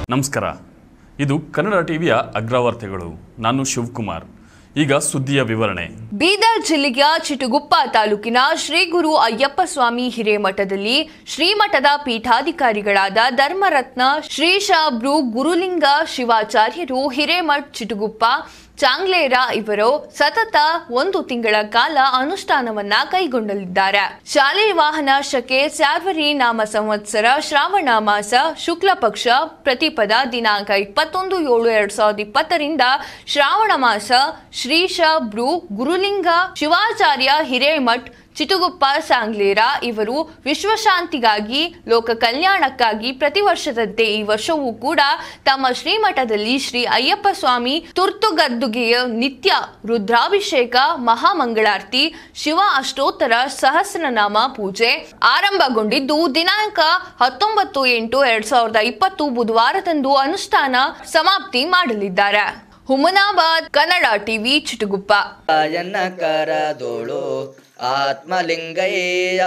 ನಮಸ್ಕಾರ ಇದು ಕನ್ನಡ ಟಿವಿಯ ಅಗ್ರವಾರ್ತೆಗಳು ನಾನು ಶಿವಕುಮಾರ್ ಈಗ ಸುದ್ದಿಯ ವಿವರಣೆ ಬೀದರ್ ಜಿಲ್ಲೆಯ ಚಿಟುಗುಪ್ಪ ತಾಲೂಕಿನ ಶ್ರೀ ಗುರು ಅಯ್ಯಪ್ಪ ಸ್ವಾಮಿ ಹಿರೇಮಠದಲ್ಲಿ ಶ್ರೀಮಠದ ಪೀಠಾಧಿಕಾರಿಗಳಾದ ಧರ್ಮರತ್ನ ಶ್ರೀಶ ಭೃ ಗುರುಲಿಂಗ ಶಿವಾಚಾರ್ಯರು ಹಿರೇಮಠ್ ಚಿಟುಗುಪ್ಪ ಚಾಂಗ್ಲೇರ ಇವರು ಸತತ ಒಂದು ತಿಂಗಳ ಕಾಲ ಅನುಷ್ಠಾನವನ್ನ ಕೈಗೊಂಡಲಿದ್ದಾರೆ ಶಾಲೆ ವಾಹನ ಶಕೆ ಸ್ಯಾರ್ವರಿ ನಾಮ ಸಂವತ್ಸರ ಶ್ರಾವಣ ಮಾಸ ಶುಕ್ಲ ಪಕ್ಷ ಪ್ರತಿಪದ ದಿನಾಂಕ ಇಪ್ಪತ್ತೊಂದು ಏಳು ಎರಡ್ ಸಾವಿರದ ಇಪ್ಪತ್ತರಿಂದ ಶ್ರಾವಣ ಮಾಸ ಶ್ರೀಶ ಭೃ ಗುರುಲಿಂಗ ಶಿವಾಚಾರ್ಯ ಹಿರೇಮಠ್ ಚಿಟುಗುಪ್ಪ ಸಾಂಗ್ಲೇರ ಇವರು ವಿಶ್ವಶಾಂತಿಗಾಗಿ ಲೋಕ ಕಲ್ಯಾಣಕ್ಕಾಗಿ ಪ್ರತಿ ವರ್ಷದಂತೆ ಈ ವರ್ಷವೂ ಕೂಡ ತಮ್ಮ ಶ್ರೀಮಠದಲ್ಲಿ ಶ್ರೀ ಅಯ್ಯಪ್ಪ ಸ್ವಾಮಿ ತುರ್ತುಗದ್ದುಗೆಯ ನಿತ್ಯ ರುದ್ರಾಭಿಷೇಕ ಮಹಾಮಂಗಳಾರತಿ ಶಿವ ಅಷ್ಟೋತ್ತರ ಸಹಸ್ರನಾಮ ಪೂಜೆ ಆರಂಭಗೊಂಡಿದ್ದು ದಿನಾಂಕ ಹತ್ತೊಂಬತ್ತು ಎಂಟು ಎರಡ್ ಸಾವಿರದ ಇಪ್ಪತ್ತು ಬುಧವಾರದಂದು ಅನುಷ್ಠಾನ ಸಮಾಪ್ತಿ ಮಾಡಲಿದ್ದಾರೆ ಹುಮನಾಬಾದ್ ಕನ್ನಡ ಟಿವಿ ಚಿಟುಗುಪ್ಪ ಎನ್ನ ಕರದೋಳು ಆತ್ಮಲಿಂಗಯ್ಯ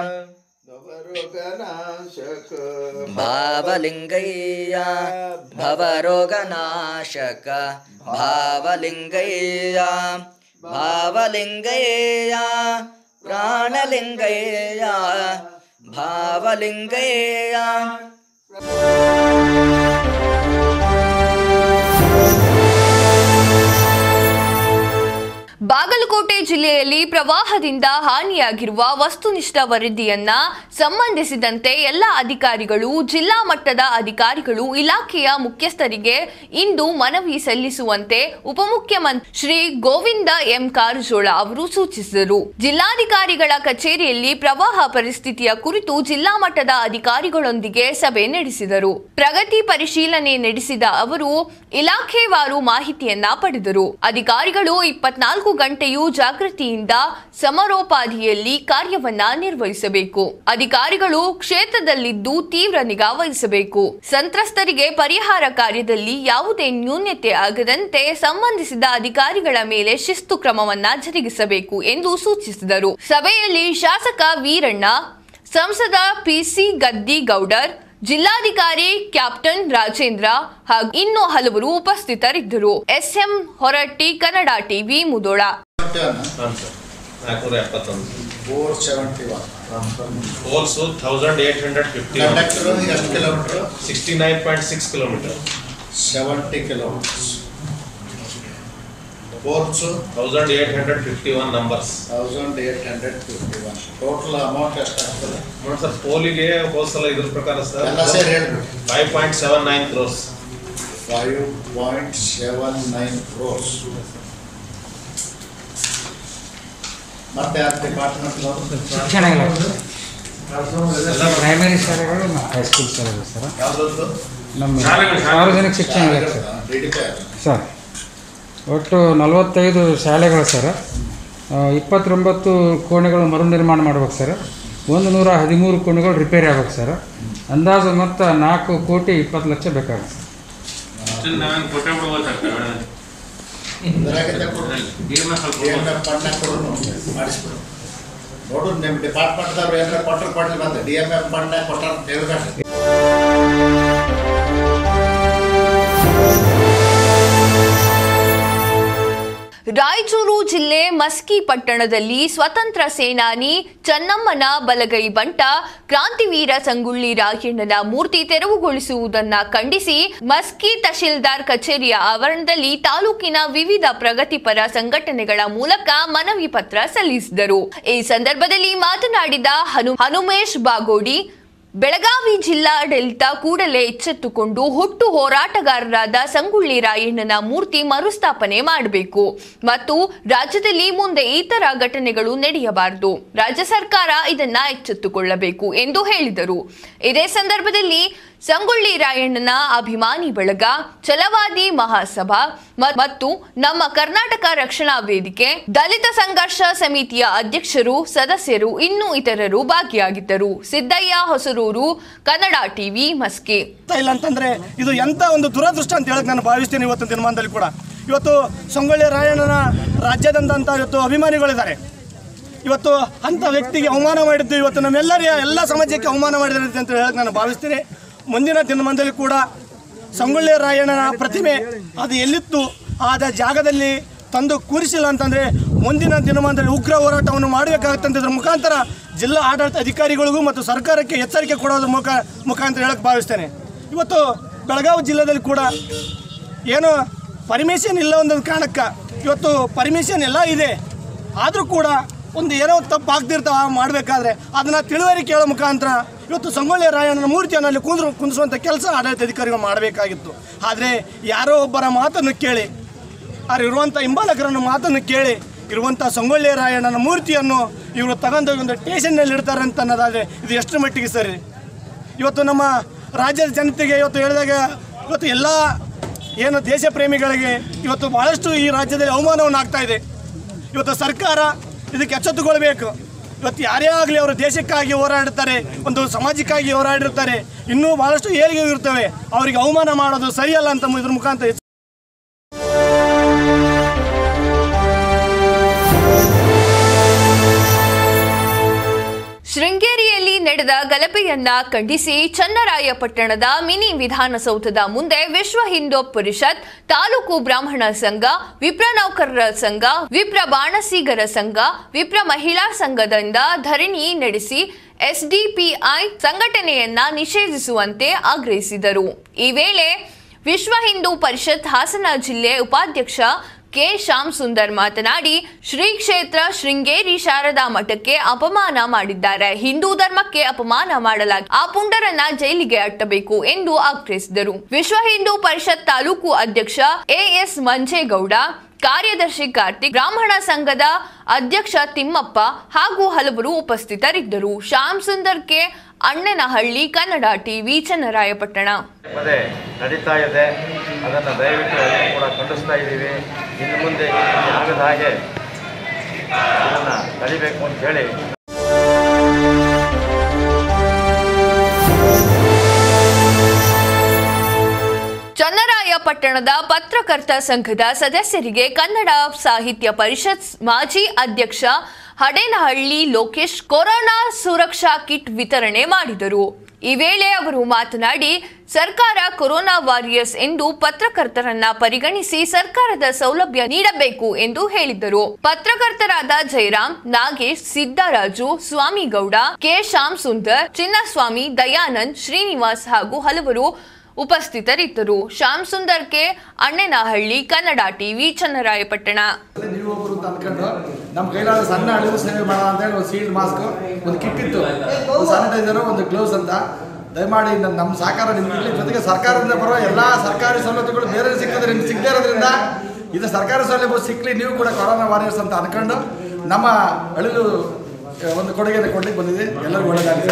ಭಾವಲಿಂಗಯ್ಯ ಭವರೋಗನಾಶಕ ಭಾವಲಿಂಗಯ್ಯ ಭಾವಲಿಂಗಯ್ಯ ಪ್ರಾಣಲಿಂಗಯ್ಯ ಭಾವಲಿಂಗಯ್ಯ ಬಾಗಲಕೋಟೆ ಜಿಲ್ಲೆಯಲ್ಲಿ ಪ್ರವಾಹದಿಂದ ಹಾನಿಯಾಗಿರುವ ವಸ್ತುನಿಷ್ಠ ವರದಿಯನ್ನ ಸಂಬಂಧಿಸಿದಂತೆ ಎಲ್ಲ ಅಧಿಕಾರಿಗಳು ಜಿಲ್ಲಾ ಮಟ್ಟದ ಅಧಿಕಾರಿಗಳು ಇಲಾಖೆಯ ಮುಖ್ಯಸ್ಥರಿಗೆ ಇಂದು ಮನವಿ ಸಲ್ಲಿಸುವಂತೆ ಉಪಮುಖ್ಯಮಂತ್ರಿ ಶ್ರೀ ಗೋವಿಂದ ಎಂ ಕಾರಜೋಳ ಅವರು ಸೂಚಿಸಿದರು ಜಿಲ್ಲಾಧಿಕಾರಿಗಳ ಕಚೇರಿಯಲ್ಲಿ ಪ್ರವಾಹ ಪರಿಸ್ಥಿತಿಯ ಕುರಿತು ಜಿಲ್ಲಾ ಮಟ್ಟದ ಅಧಿಕಾರಿಗಳೊಂದಿಗೆ ಸಭೆ ನಡೆಸಿದರು ಪ್ರಗತಿ ಪರಿಶೀಲನೆ ನಡೆಸಿದ ಅವರು ಇಲಾಖೆವಾರು ಮಾಹಿತಿಯನ್ನ ಪಡೆದರು ಅಧಿಕಾರಿಗಳು ಇಪ್ಪತ್ನಾಲ್ಕು ಗಂಟೆಯೂ ಜಾಗೃತಿಯಿಂದ ಸಮರೋಪಾದಿಯಲ್ಲಿ ಕಾರ್ಯವನ್ನ ನಿರ್ವಹಿಸಬೇಕು ಅಧಿಕಾರಿಗಳು ಕ್ಷೇತ್ರದಲ್ಲಿದ್ದು ತೀವ್ರ ನಿಗಾ ವಹಿಸಬೇಕು ಸಂತ್ರಸ್ತರಿಗೆ ಪರಿಹಾರ ಕಾರ್ಯದಲ್ಲಿ ಯಾವುದೇ ನ್ಯೂನ್ಯತೆ ಆಗದಂತೆ ಸಂಬಂಧಿಸಿದ ಅಧಿಕಾರಿಗಳ ಮೇಲೆ ಶಿಸ್ತು ಕ್ರಮವನ್ನ ಜರುಗಿಸಬೇಕು ಎಂದು ಸೂಚಿಸಿದರು ಸಭೆಯಲ್ಲಿ ಶಾಸಕ ವೀರಣ್ಣ ಸಂಸದ ಪಿಸಿ ಗದ್ದಿಗೌಡರ್ ಜಿಲ್ಲಾಧಿಕಾರಿ ಕ್ಯಾಪ್ಟನ್ ರಾಜೇಂದ್ರ ಹಾಗೂ ಇನ್ನೂ ಹಲವರು ಉಪಸ್ಥಿತರಿದ್ದರು ಎಸ್ಎಂ ಹೊರಟ್ಟಿ ಕನ್ನಡ ಟಿವಿ ಮುದೋಳ ಹಾಂ ಸರ್ ನಾಲ್ಕುನೂರ ಎಪ್ಪತ್ತೊಂದು ಫೋರ್ ಸೆವೆಂಟಿ ಒನ್ ಹೋಲ್ಸು thousand eight hundred fifty conductor ಎಷ್ಟು kilometre sixty nine point six kilometre seventy kilometres ಫೋರ್ಸು thousand eight hundred fifty one numbers thousand eight hundred fifty one total amount ಎಷ್ಟಾಗ್ತದೆ ನೋಡಿ sir ಪೋಲಿಗೆ ಹೋದ ಸಲ ಇದ್ರ ಪ್ರಕಾರ ಎಲ್ಲ ಸೇರಿ ಸರ್ ಹೇಳ್ಬಿಡಿ five point seven nine crores five point seven nine crores ಮತ್ತೆ ಯಾರು ಡಿಪಾರ್ಟ್ಮೆಂಟ್ ಶಿಕ್ಷಣ ಇಲಾಖೆ ಪ್ರೈಮರಿ ಶಾಲೆಗಳು ಮತ್ತು ಹೈಸ್ಕೂಲ್ ಶಾಲೆಗಳು ಸರ್ ಯಾವ್ದು ನಮ್ಮ ಸಾರ್ವಜನಿಕ ಶಿಕ್ಷಣ ಇಲಾಖೆ sir D D P sir ಒಟ್ಟು ನಲವತ್ತೈದು ಶಾಲೆಗಳು ಸರ್ ಆ, ಇಪ್ಪತ್ತೊಂಬತ್ತು ಕೋಣೆಗಳು ಮರು ನಿರ್ಮಾಣ ಮಾಡ್ಬೇಕು ಸರ್ ಒಂದು ನೂರ ಹದಿಮೂರು ಕೋಣೆಗಳು ರಿಪೇರಿ ಆಗ್ಬೇಕು ಸರ್ ಅಂದಾಜು ಮೊತ್ತ ನಾಲ್ಕು ಕೋಟಿ ಇಪ್ಪತ್ತು ಲಕ್ಷ ಬೇಕಾಗುತ್ತೆ ಡಿ ಎಮ್ ಎಫ್ ಫಂಡ್ನಾಗ ಕೊಡು ಮಾಡಿಸ್ಬಿಡು ನೋಡು ನಿಮ್ಮ ಡಿಪಾರ್ಟ್ಮೆಂಟ್ದವ್ರು ಏನಾರ ಕೊಟ್ಟರು ಕೊಡ್ಲಿ ಬಂದೆ ಡಿ ಎಮ್ ಎಫ್ ಫಂಡ್ನಾಗ ಕೊಟ್ಟಾರ ಅಂತ ಹೇಳ್ಬೇಡ್ರಿ ರಾಯಚೂರು ಜಿಲ್ಲೆ ಮಸ್ಕಿ ಪಟ್ಟಣದಲ್ಲಿ ಸ್ವತಂತ್ರ ಸೇನಾನಿ ಚನ್ನಮ್ಮನ ಬಲಗೈ ಬಂಟ ಕ್ರಾಂತಿವೀರ ಸಂಗೊಳ್ಳಿ ರಾಯಣ್ಣನ ಮೂರ್ತಿ ತೆರವುಗೊಳಿಸುವುದನ್ನ ಖಂಡಿಸಿ ಮಸ್ಕಿ ತಹಶೀಲ್ದಾರ್ ಕಚೇರಿಯ ಆವರಣದಲ್ಲಿ ತಾಲೂಕಿನ ವಿವಿಧ ಪ್ರಗತಿಪರ ಸಂಘಟನೆಗಳ ಮೂಲಕ ಮನವಿ ಪತ್ರ ಸಲ್ಲಿಸಿದರು ಈ ಸಂದರ್ಭದಲ್ಲಿ ಮಾತನಾಡಿದ ಹನು ಹನುಮೇಶ್ ಬಾಗೋಡಿ ಬೆಳಗಾವಿ ಜಿಲ್ಲಾಡಳಿತ ಕೂಡಲೇ ಎಚ್ಚೆತ್ತುಕೊಂಡು ಹುಟ್ಟು ಹೋರಾಟಗಾರರಾದ ಸಂಗೊಳ್ಳಿ ರಾಯಣ್ಣನ ಮೂರ್ತಿ ಮರುಸ್ಥಾಪನೆ ಮಾಡಬೇಕು ಮತ್ತು ರಾಜ್ಯದಲ್ಲಿ ಮುಂದೆ ಈ ತರ ಘಟನೆಗಳು ನಡೆಯಬಾರದು ರಾಜ್ಯ ಸರ್ಕಾರ ಇದನ್ನ ಎಚ್ಚೆತ್ತುಕೊಳ್ಳಬೇಕು ಎಂದು ಹೇಳಿದರು ಇದೇ ಸಂದರ್ಭದಲ್ಲಿ ಸಂಗೊಳ್ಳಿ ರಾಯಣ್ಣನ ಅಭಿಮಾನಿ ಬಳಗ ಛಲವಾದಿ ಮಹಾಸಭಾ ಮ- ಮತ್ತು ನಮ್ಮ ಕರ್ನಾಟಕ ರಕ್ಷಣಾ ವೇದಿಕೆ ದಲಿತ ಸಂಘರ್ಷ ಸಮಿತಿಯ ಅಧ್ಯಕ್ಷರು ಸದಸ್ಯರು ಇನ್ನೂ ಇತರರು ಭಾಗಿಯಾಗಿದ್ದರು ಸಿದ್ದಯ್ಯ ಹೊಸರೂರು ಕನ್ನಡ ಟಿವಿ ಮಸ್ಕಿ ಆಗ್ತಾ ಇಲ್ಲ ಅಂತಂದ್ರೆ ಇದು ಎಂತ ಒಂದು ದುರದೃಷ್ಟ ಅಂತ ಹೇಳಕ್ ನಾನು ಭಾವಿಸ್ತೇನೆ ಇವತ್ತು ದಿನಮಾನದಲ್ಲಿ ಕೂಡ ಇವತ್ತು ಸಂಗೊಳ್ಳಿ ರಾಯಣ್ಣನ ರಾಜ್ಯಾದ್ಯಂತ ಇವತ್ತು ಅಭಿಮಾನಿಗಳಿದ್ದಾರೆ ಇವತ್ತು ಅಂಥ ವ್ಯಕ್ತಿಗೆ ಅವಮಾನ ಮಾಡಿದ್ದು ಇವತ್ತು ನಮ್ಮೆಲ್ಲರ ಎಲ್ಲ ಸಮಾಜಕ್ಕೆ ಅವಮಾನ ಮಾಡಿದ್ದಾರೆ ಅಂತ ಹೇಳಕ್ ನಾನು ಭಾವಿಸ್ತೀನಿ ಮುಂದಿನ ದಿನಮಾನದಲ್ಲಿ ಕೂಡ ಸಂಗೊಳ್ಳಿ ರಾಯಣ್ಣನ ಪ್ರತಿಮೆ ಅದು ಎಲ್ಲಿತ್ತು ಆದ ಜಾಗದಲ್ಲಿ ತಂದು ಕೂರಿಸಿಲ್ಲ ಅಂತಂದರೆ ಮುಂದಿನ ದಿನಮಾನದಲ್ಲಿ ಉಗ್ರ ಹೋರಾಟವನ್ನು ಮಾಡಬೇಕಾಗುತ್ತಂತ ಇದ್ರ ಮುಖಾಂತರ ಜಿಲ್ಲಾ ಆಡಳಿತ ಅಧಿಕಾರಿಗಳಿಗೂ ಮತ್ತು ಸರ್ಕಾರಕ್ಕೆ ಎಚ್ಚರಿಕೆ ಕೊಡೋದ್ರ ಮುಖ ಮುಖಾಂತರ ಹೇಳಕ್ಕೆ ಭಾವಿಸ್ತೇನೆ ಇವತ್ತು ಬೆಳಗಾವಿ ಜಿಲ್ಲೆಯಲ್ಲಿ ಕೂಡ ಏನು ಪರ್ಮಿಷನ್ ಇಲ್ಲ ಒಂದೊಂದು ಕಾರಣಕ್ಕೆ ಇವತ್ತು ಪರ್ಮಿಷನ್ ಎಲ್ಲ ಇದೆ ಆದರೂ ಕೂಡ ಒಂದು ಏನೋ ತಪ್ಪು ಆಗ್ತಿರ್ತಾವ ಮಾಡಬೇಕಾದ್ರೆ ಅದನ್ನು ತಿಳುವಳಿಕೆ ಹೇಳೋ ಮುಖಾಂತರ ಇವತ್ತು ಸಂಗೊಳ್ಳಿ ರಾಯಣ್ಣನ ಮೂರ್ತಿಯನ್ನು ಅಲ್ಲಿ ಕುಂದ್ರು ಕುಂದಿಸುವಂಥ ಕೆಲಸ ಆಡಳಿತ ಅಧಿಕಾರಿಗಳು ಮಾಡಬೇಕಾಗಿತ್ತು ಆದರೆ ಯಾರೋ ಒಬ್ಬರ ಮಾತನ್ನು ಕೇಳಿ ಅವ್ರು ಇರುವಂಥ ಹಿಂಬಾಲಕರನ್ನು ಮಾತನ್ನು ಕೇಳಿ ಇರುವಂಥ ಸಂಗೊಳ್ಳಿ ರಾಯಣ್ಣನ ಮೂರ್ತಿಯನ್ನು ಇವರು ತಗೊಂಡೋಗಿ ಒಂದು ಸ್ಟೇಷನ್ನಲ್ಲಿ ಇಡ್ತಾರೆ ಅಂತ ಅನ್ನೋದಾದರೆ ಇದು ಎಷ್ಟು ಮಟ್ಟಿಗೆ ಸರಿ ಇವತ್ತು ನಮ್ಮ ರಾಜ್ಯದ ಜನತೆಗೆ ಇವತ್ತು ಹೇಳಿದಾಗ ಇವತ್ತು ಎಲ್ಲ ಏನು ದೇಶ ಪ್ರೇಮಿಗಳಿಗೆ ಇವತ್ತು ಭಾಳಷ್ಟು ಈ ರಾಜ್ಯದಲ್ಲಿ ಅವಮಾನವನ್ನು ಆಗ್ತಾ ಇದೆ ಇವತ್ತು ಸರ್ಕಾರ ಇದಕ್ಕೆ ಎಚ್ಚೆತ್ತುಕೊಳ್ಬೇಕು ಇವತ್ತು ಯಾರೇ ಆಗಲಿ ಅವರು ದೇಶಕ್ಕಾಗಿ ಹೋರಾಡ್ತಾರೆ ಒಂದು ಸಮಾಜಕ್ಕಾಗಿ ಹೋರಾಡಿರ್ತಾರೆ ಇನ್ನೂ ಭಾಳಷ್ಟು ಏಳಿಗೆ ಇರ್ತವೆ ಅವರಿಗೆ ಅವಮಾನ ಮಾಡೋದು ಸರಿಯಲ್ಲ ಅಂತ ಇದ್ರ ಮುಖಾಂತರ ಶೃಂಗೇರಿಯಲ್ಲಿ ನಡೆದ ಗಲಭೆಯನ್ನ ಖಂಡಿಸಿ ಚನ್ನರಾಯಪಟ್ಟಣದ ಮಿನಿ ವಿಧಾನಸೌಧದ ಮುಂದೆ ವಿಶ್ವ ಹಿಂದೂ ಪರಿಷತ್ ತಾಲೂಕು ಬ್ರಾಹ್ಮಣ ಸಂಘ ವಿಪ್ರ ನೌಕರರ ಸಂಘ ವಿಪ್ರ ಬಾಣಸಿಗರ ಸಂಘ ವಿಪ್ರ ಮಹಿಳಾ ಸಂಘದಿಂದ ಧರಣಿ ನಡೆಸಿ ಎಸ್ಡಿಪಿಐ ಸಂಘಟನೆಯನ್ನ ನಿಷೇಧಿಸುವಂತೆ ಆಗ್ರಹಿಸಿದರು ಈ ವೇಳೆ ವಿಶ್ವ ಹಿಂದೂ ಪರಿಷತ್ ಹಾಸನ ಜಿಲ್ಲೆ ಉಪಾಧ್ಯಕ್ಷ ಕೆ ಶ್ಯಾಮ್ ಸುಂದರ್ ಮಾತನಾಡಿ ಶ್ರೀ ಕ್ಷೇತ್ರ ಶೃಂಗೇರಿ ಶಾರದಾ ಮಠಕ್ಕೆ ಅಪಮಾನ ಮಾಡಿದ್ದಾರೆ ಹಿಂದೂ ಧರ್ಮಕ್ಕೆ ಅಪಮಾನ ಮಾಡಲಾಗಿ ಆ ಪುಂಡರನ್ನ ಜೈಲಿಗೆ ಅಟ್ಟಬೇಕು ಎಂದು ಆಗ್ರಹಿಸಿದರು ವಿಶ್ವ ಹಿಂದೂ ಪರಿಷತ್ ತಾಲೂಕು ಅಧ್ಯಕ್ಷ ಎಎಸ್ ಮಂಜೇಗೌಡ ಕಾರ್ಯದರ್ಶಿ ಕಾರ್ತಿಕ್ ಬ್ರಾಹ್ಮಣ ಸಂಘದ ಅಧ್ಯಕ್ಷ ತಿಮ್ಮಪ್ಪ ಹಾಗೂ ಹಲವರು ಉಪಸ್ಥಿತರಿದ್ದರು ಶ್ಯಾಮ್ ಸುಂದರ್ ಕೆ ಅಣ್ಣನಹಳ್ಳಿ ಕನ್ನಡ ಟಿವಿ ಚನ್ನರಾಯಪಟ್ಟಣ ಪದೇ ನಡೀತಾ ಇದೆ ಅದನ್ನು ದಯವಿಟ್ಟು ಎಲ್ಲರೂ ಕೂಡ ಖಂಡಿಸ್ತಾ ಇದ್ದೀವಿ ಇನ್ನು ಮುಂದೆ ಈ ರೀತಿ ಆಗದ ಹಾಗೆ ಇದನ್ನು ತಡಿಬೇಕು ಅಂತ ಹೇಳಿ ಚನ್ನರಾಯಪಟ್ಟಣದ ಪತ್ರಕರ್ತ ಸಂಘದ ಸದಸ್ಯರಿಗೆ ಕನ್ನಡ ಸಾಹಿತ್ಯ ಪರಿಷತ್ ಮಾಜಿ ಅಧ್ಯಕ್ಷ ಹಡೇನಹಳ್ಳಿ ಲೋಕೇಶ್ ಕೊರೋನಾ ಸುರಕ್ಷಾ ಕಿಟ್ ವಿತರಣೆ ಮಾಡಿದರು ಈ ವೇಳೆ ಅವರು ಮಾತನಾಡಿ ಸರ್ಕಾರ ಕೊರೋನಾ ವಾರಿಯರ್ಸ್ ಎಂದು ಪತ್ರಕರ್ತರನ್ನ ಪರಿಗಣಿಸಿ ಸರ್ಕಾರದ ಸೌಲಭ್ಯ ನೀಡಬೇಕು ಎಂದು ಹೇಳಿದರು ಪತ್ರಕರ್ತರಾದ ಜಯರಾಮ್ ನಾಗೇಶ್ ಸಿದ್ದರಾಜು ಸ್ವಾಮಿಗೌಡ ಕೆ ಶ್ಯಾಮ್ ಸುಂದರ್ ಚಿನ್ನಸ್ವಾಮಿ ದಯಾನಂದ್ ಶ್ರೀನಿವಾಸ್ ಹಾಗೂ ಹಲವರು ಉಪಸ್ಥಿತರಿದ್ದರು ಶ್ಯಾಮ್ ಸುಂದರ್ ಕೆ ಅಣ್ಣನಹಳ್ಳಿ ಕನ್ನಡ ಟಿವಿ ಚನ್ನರಾಯಪಟ್ಟಣ ನೀವು ಒಬ್ರು ಅಂತ ಅನ್ಕೊಂಡು ನಮ್ಮ ಕೈಲಾದ ಸಣ್ಣ ಅಳಿವು ಸೇವೆ ಮಾಡೋಣ ಅಂತ ಹೇಳಿ ಒಂದು ಸೀಲ್ಡ್ ಮಾಸ್ಕ್ ಒಂದು ಕಿಟ್ ಇತ್ತು ಒಂದು ಸ್ಯಾನಿಟೈಸರ್ ಒಂದು ಗ್ಲೌಸ್ ಅಂತ ದಯಮಾಡಿ ನ- ನಮ್ಮ ಸಹಕಾರ ನಿಮ್ಗೆ ಇರ್ಲಿ. ಜೊತೆಗೆ ಸರ್ಕಾರದಿಂದ ಬರುವ ಎಲ್ಲ ಸರ್ಕಾರಿ ಸವಲತ್ತುಗಳು ಬೇರೆ ಸಿಗ್ತದೆ ನಿಮ್ಗೆ ಸಿಗದೇ ಇರೋದ್ರಿಂದ ಇದು ಸರ್ಕಾರಿ ಸೌಲಭ್ಯ ಸಿಕ್ಕಲಿ ನೀವು ಕೂಡ ಕೊರೋನಾ ವಾರಿಯರ್ಸ್ ಅಂತ ಅನ್ಕೊಂಡು ನಮ್ಮ ಅಳಿಲು ಆ, ಒಂದು ಕೊಡುಗೆಯನ್ನು ಕೊಡ್ಲಿಕ್ಕೆ ಬಂದಿದೆ ಎಲ್ಲರಿಗೂ ಒಳ್ಳೆಯದಾಗಲಿ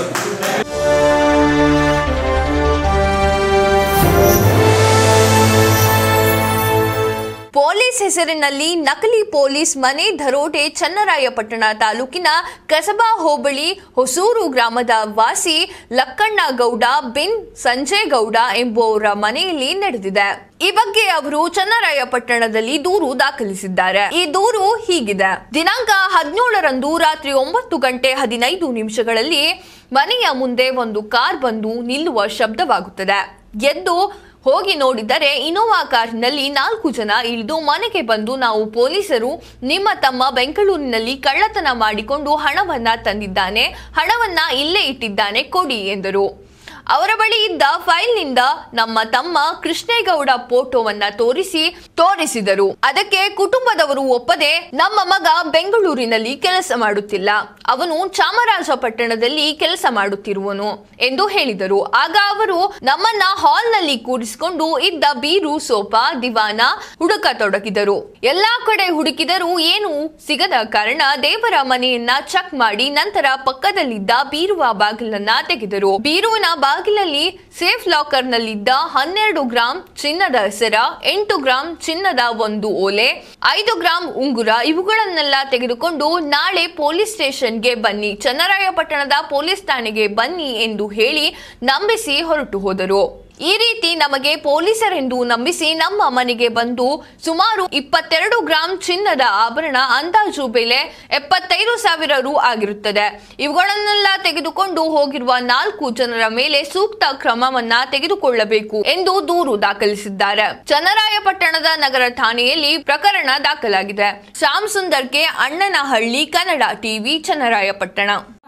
ಪೊಲೀಸ್ ಹೆಸರಿನಲ್ಲಿ ನಕಲಿ ಪೊಲೀಸ್ ಮನೆ ದರೋಡೆ ಚನ್ನರಾಯಪಟ್ಟಣ ತಾಲೂಕಿನ ಕಸಬಾ ಹೋಬಳಿ ಹೊಸೂರು ಗ್ರಾಮದ ವಾಸಿ ಲಕ್ಕಣ್ಣ ಗೌಡ ಬಿನ್ ಸಂಜಯ್ ಗೌಡ ಎಂಬುವವರ ಮನೆಯಲ್ಲಿ ನಡೆದಿದೆ ಈ ಬಗ್ಗೆ ಅವರು ಚನ್ನರಾಯಪಟ್ಟಣದಲ್ಲಿ ದೂರು ದಾಖಲಿಸಿದ್ದಾರೆ ಈ ದೂರು ಹೀಗಿದೆ ದಿನಾಂಕ ಹದಿನೇಳರಂದು ರಾತ್ರಿ ಒಂಬತ್ತು ಗಂಟೆ ಹದಿನೈದು ನಿಮಿಷಗಳಲ್ಲಿ ಮನೆಯ ಮುಂದೆ ಒಂದು ಕಾರ್ ಬಂದು ನಿಲ್ಲುವ ಶಬ್ದವಾಗುತ್ತದೆ ಎದ್ದು ಹೋಗಿ ನೋಡಿದರೆ ಇನೋವಾ ಕಾರಿನಲ್ಲಿ ನಾಲ್ಕು ಜನ ಇಳಿದು ಮನೆಗೆ ಬಂದು ನಾವು ಪೊಲೀಸರು ನಿಮ್ಮ ತಮ್ಮ ಬೆಂಗಳೂರಿನಲ್ಲಿ ಕಳ್ಳತನ ಮಾಡಿಕೊಂಡು ಹಣವನ್ನ ತಂದಿದ್ದಾನೆ ಹಣವನ್ನ ಇಲ್ಲೇ ಇಟ್ಟಿದ್ದಾನೆ ಕೊಡಿ ಎಂದರು ಅವರ ಬಳಿ ಇದ್ದ ಫೈಲ್ನಿಂದ ನಮ್ಮ ತಮ್ಮ ಕೃಷ್ಣೇಗೌಡ ಫೋಟೋವನ್ನ ತೋರಿಸಿ ತೋರಿಸಿದರು ಅದಕ್ಕೆ ಕುಟುಂಬದವರು ಒಪ್ಪದೆ ನಮ್ಮ ಮಗ ಬೆಂಗಳೂರಿನಲ್ಲಿ ಕೆಲಸ ಮಾಡುತ್ತಿಲ್ಲ ಅವನು ಚಾಮರಾಜಪಟ್ಟಣದಲ್ಲಿ ಕೆಲಸ ಮಾಡುತ್ತಿರುವನು ಎಂದು ಹೇಳಿದರು ಆಗ ಅವರು ನಮ್ಮನ್ನ ಹಾಲ್ನಲ್ಲಿ ಕೂರಿಸಿಕೊಂಡು ಇದ್ದ ಬೀರು ಸೋಫಾ ದಿವಾನ ಹುಡುಕತೊಡಗಿದರು ಎಲ್ಲಾ ಕಡೆ ಹುಡುಕಿದರೂ ಏನು ಸಿಗದ ಕಾರಣ ದೇವರ ಮನೆಯನ್ನ ಚೆಕ್ ಮಾಡಿ ನಂತರ ಪಕ್ಕದಲ್ಲಿದ್ದ ಬೀರುವ ಬಾಗಿಲನ್ನ ತೆಗೆದರು ಬೀರುವಿನ ಬಾಗಿಲಲ್ಲಿ ಸೇಫ್ ಲಾಕರ್ ನಲ್ಲಿದ್ದ ಹನ್ನೆರಡು ಗ್ರಾಂ ಚಿನ್ನದ ಹೆಸರ ಎಂಟು ಗ್ರಾಂ ಚಿನ್ನದ ಒಂದು ಓಲೆ ಐದು ಗ್ರಾಂ ಉಂಗುರ ಇವುಗಳನ್ನೆಲ್ಲ ತೆಗೆದುಕೊಂಡು ನಾಳೆ ಪೊಲೀಸ್ ಸ್ಟೇಷನ್ಗೆ ಬನ್ನಿ ಚನ್ನರಾಯಪಟ್ಟಣದ ಪೊಲೀಸ್ ಠಾಣೆಗೆ ಬನ್ನಿ ಎಂದು ಹೇಳಿ ನಂಬಿಸಿ ಹೊರಟು ಹೋದರು ಈ ರೀತಿ ನಮಗೆ ಪೊಲೀಸರೆಂದು ನಂಬಿಸಿ ನಮ್ಮ ಮನೆಗೆ ಬಂದು ಸುಮಾರು ಇಪ್ಪತ್ತೆರಡು ಗ್ರಾಂ ಚಿನ್ನದ ಆಭರಣ ಅಂದಾಜು ಬೆಲೆ ಎಪ್ಪತ್ತೈದು ಸಾವಿರ ರು ಆಗಿರುತ್ತದೆ ಇವುಗಳನ್ನೆಲ್ಲ ತೆಗೆದುಕೊಂಡು ಹೋಗಿರುವ ನಾಲ್ಕು ಜನರ ಮೇಲೆ ಸೂಕ್ತ ಕ್ರಮವನ್ನ ತೆಗೆದುಕೊಳ್ಳಬೇಕು ಎಂದು ದೂರು ದಾಖಲಿಸಿದ್ದಾರೆ ಚನ್ನರಾಯಪಟ್ಟಣದ ನಗರ ಠಾಣೆಯಲ್ಲಿ ಪ್ರಕರಣ ದಾಖಲಾಗಿದೆ ಶ್ಯಾಮ್ ಸುಂದರ್ಗೆ ಅಣ್ಣನಹಳ್ಳಿ ಕನ್ನಡ ಟಿವಿ ಚನ್ನರಾಯಪಟ್ಟಣ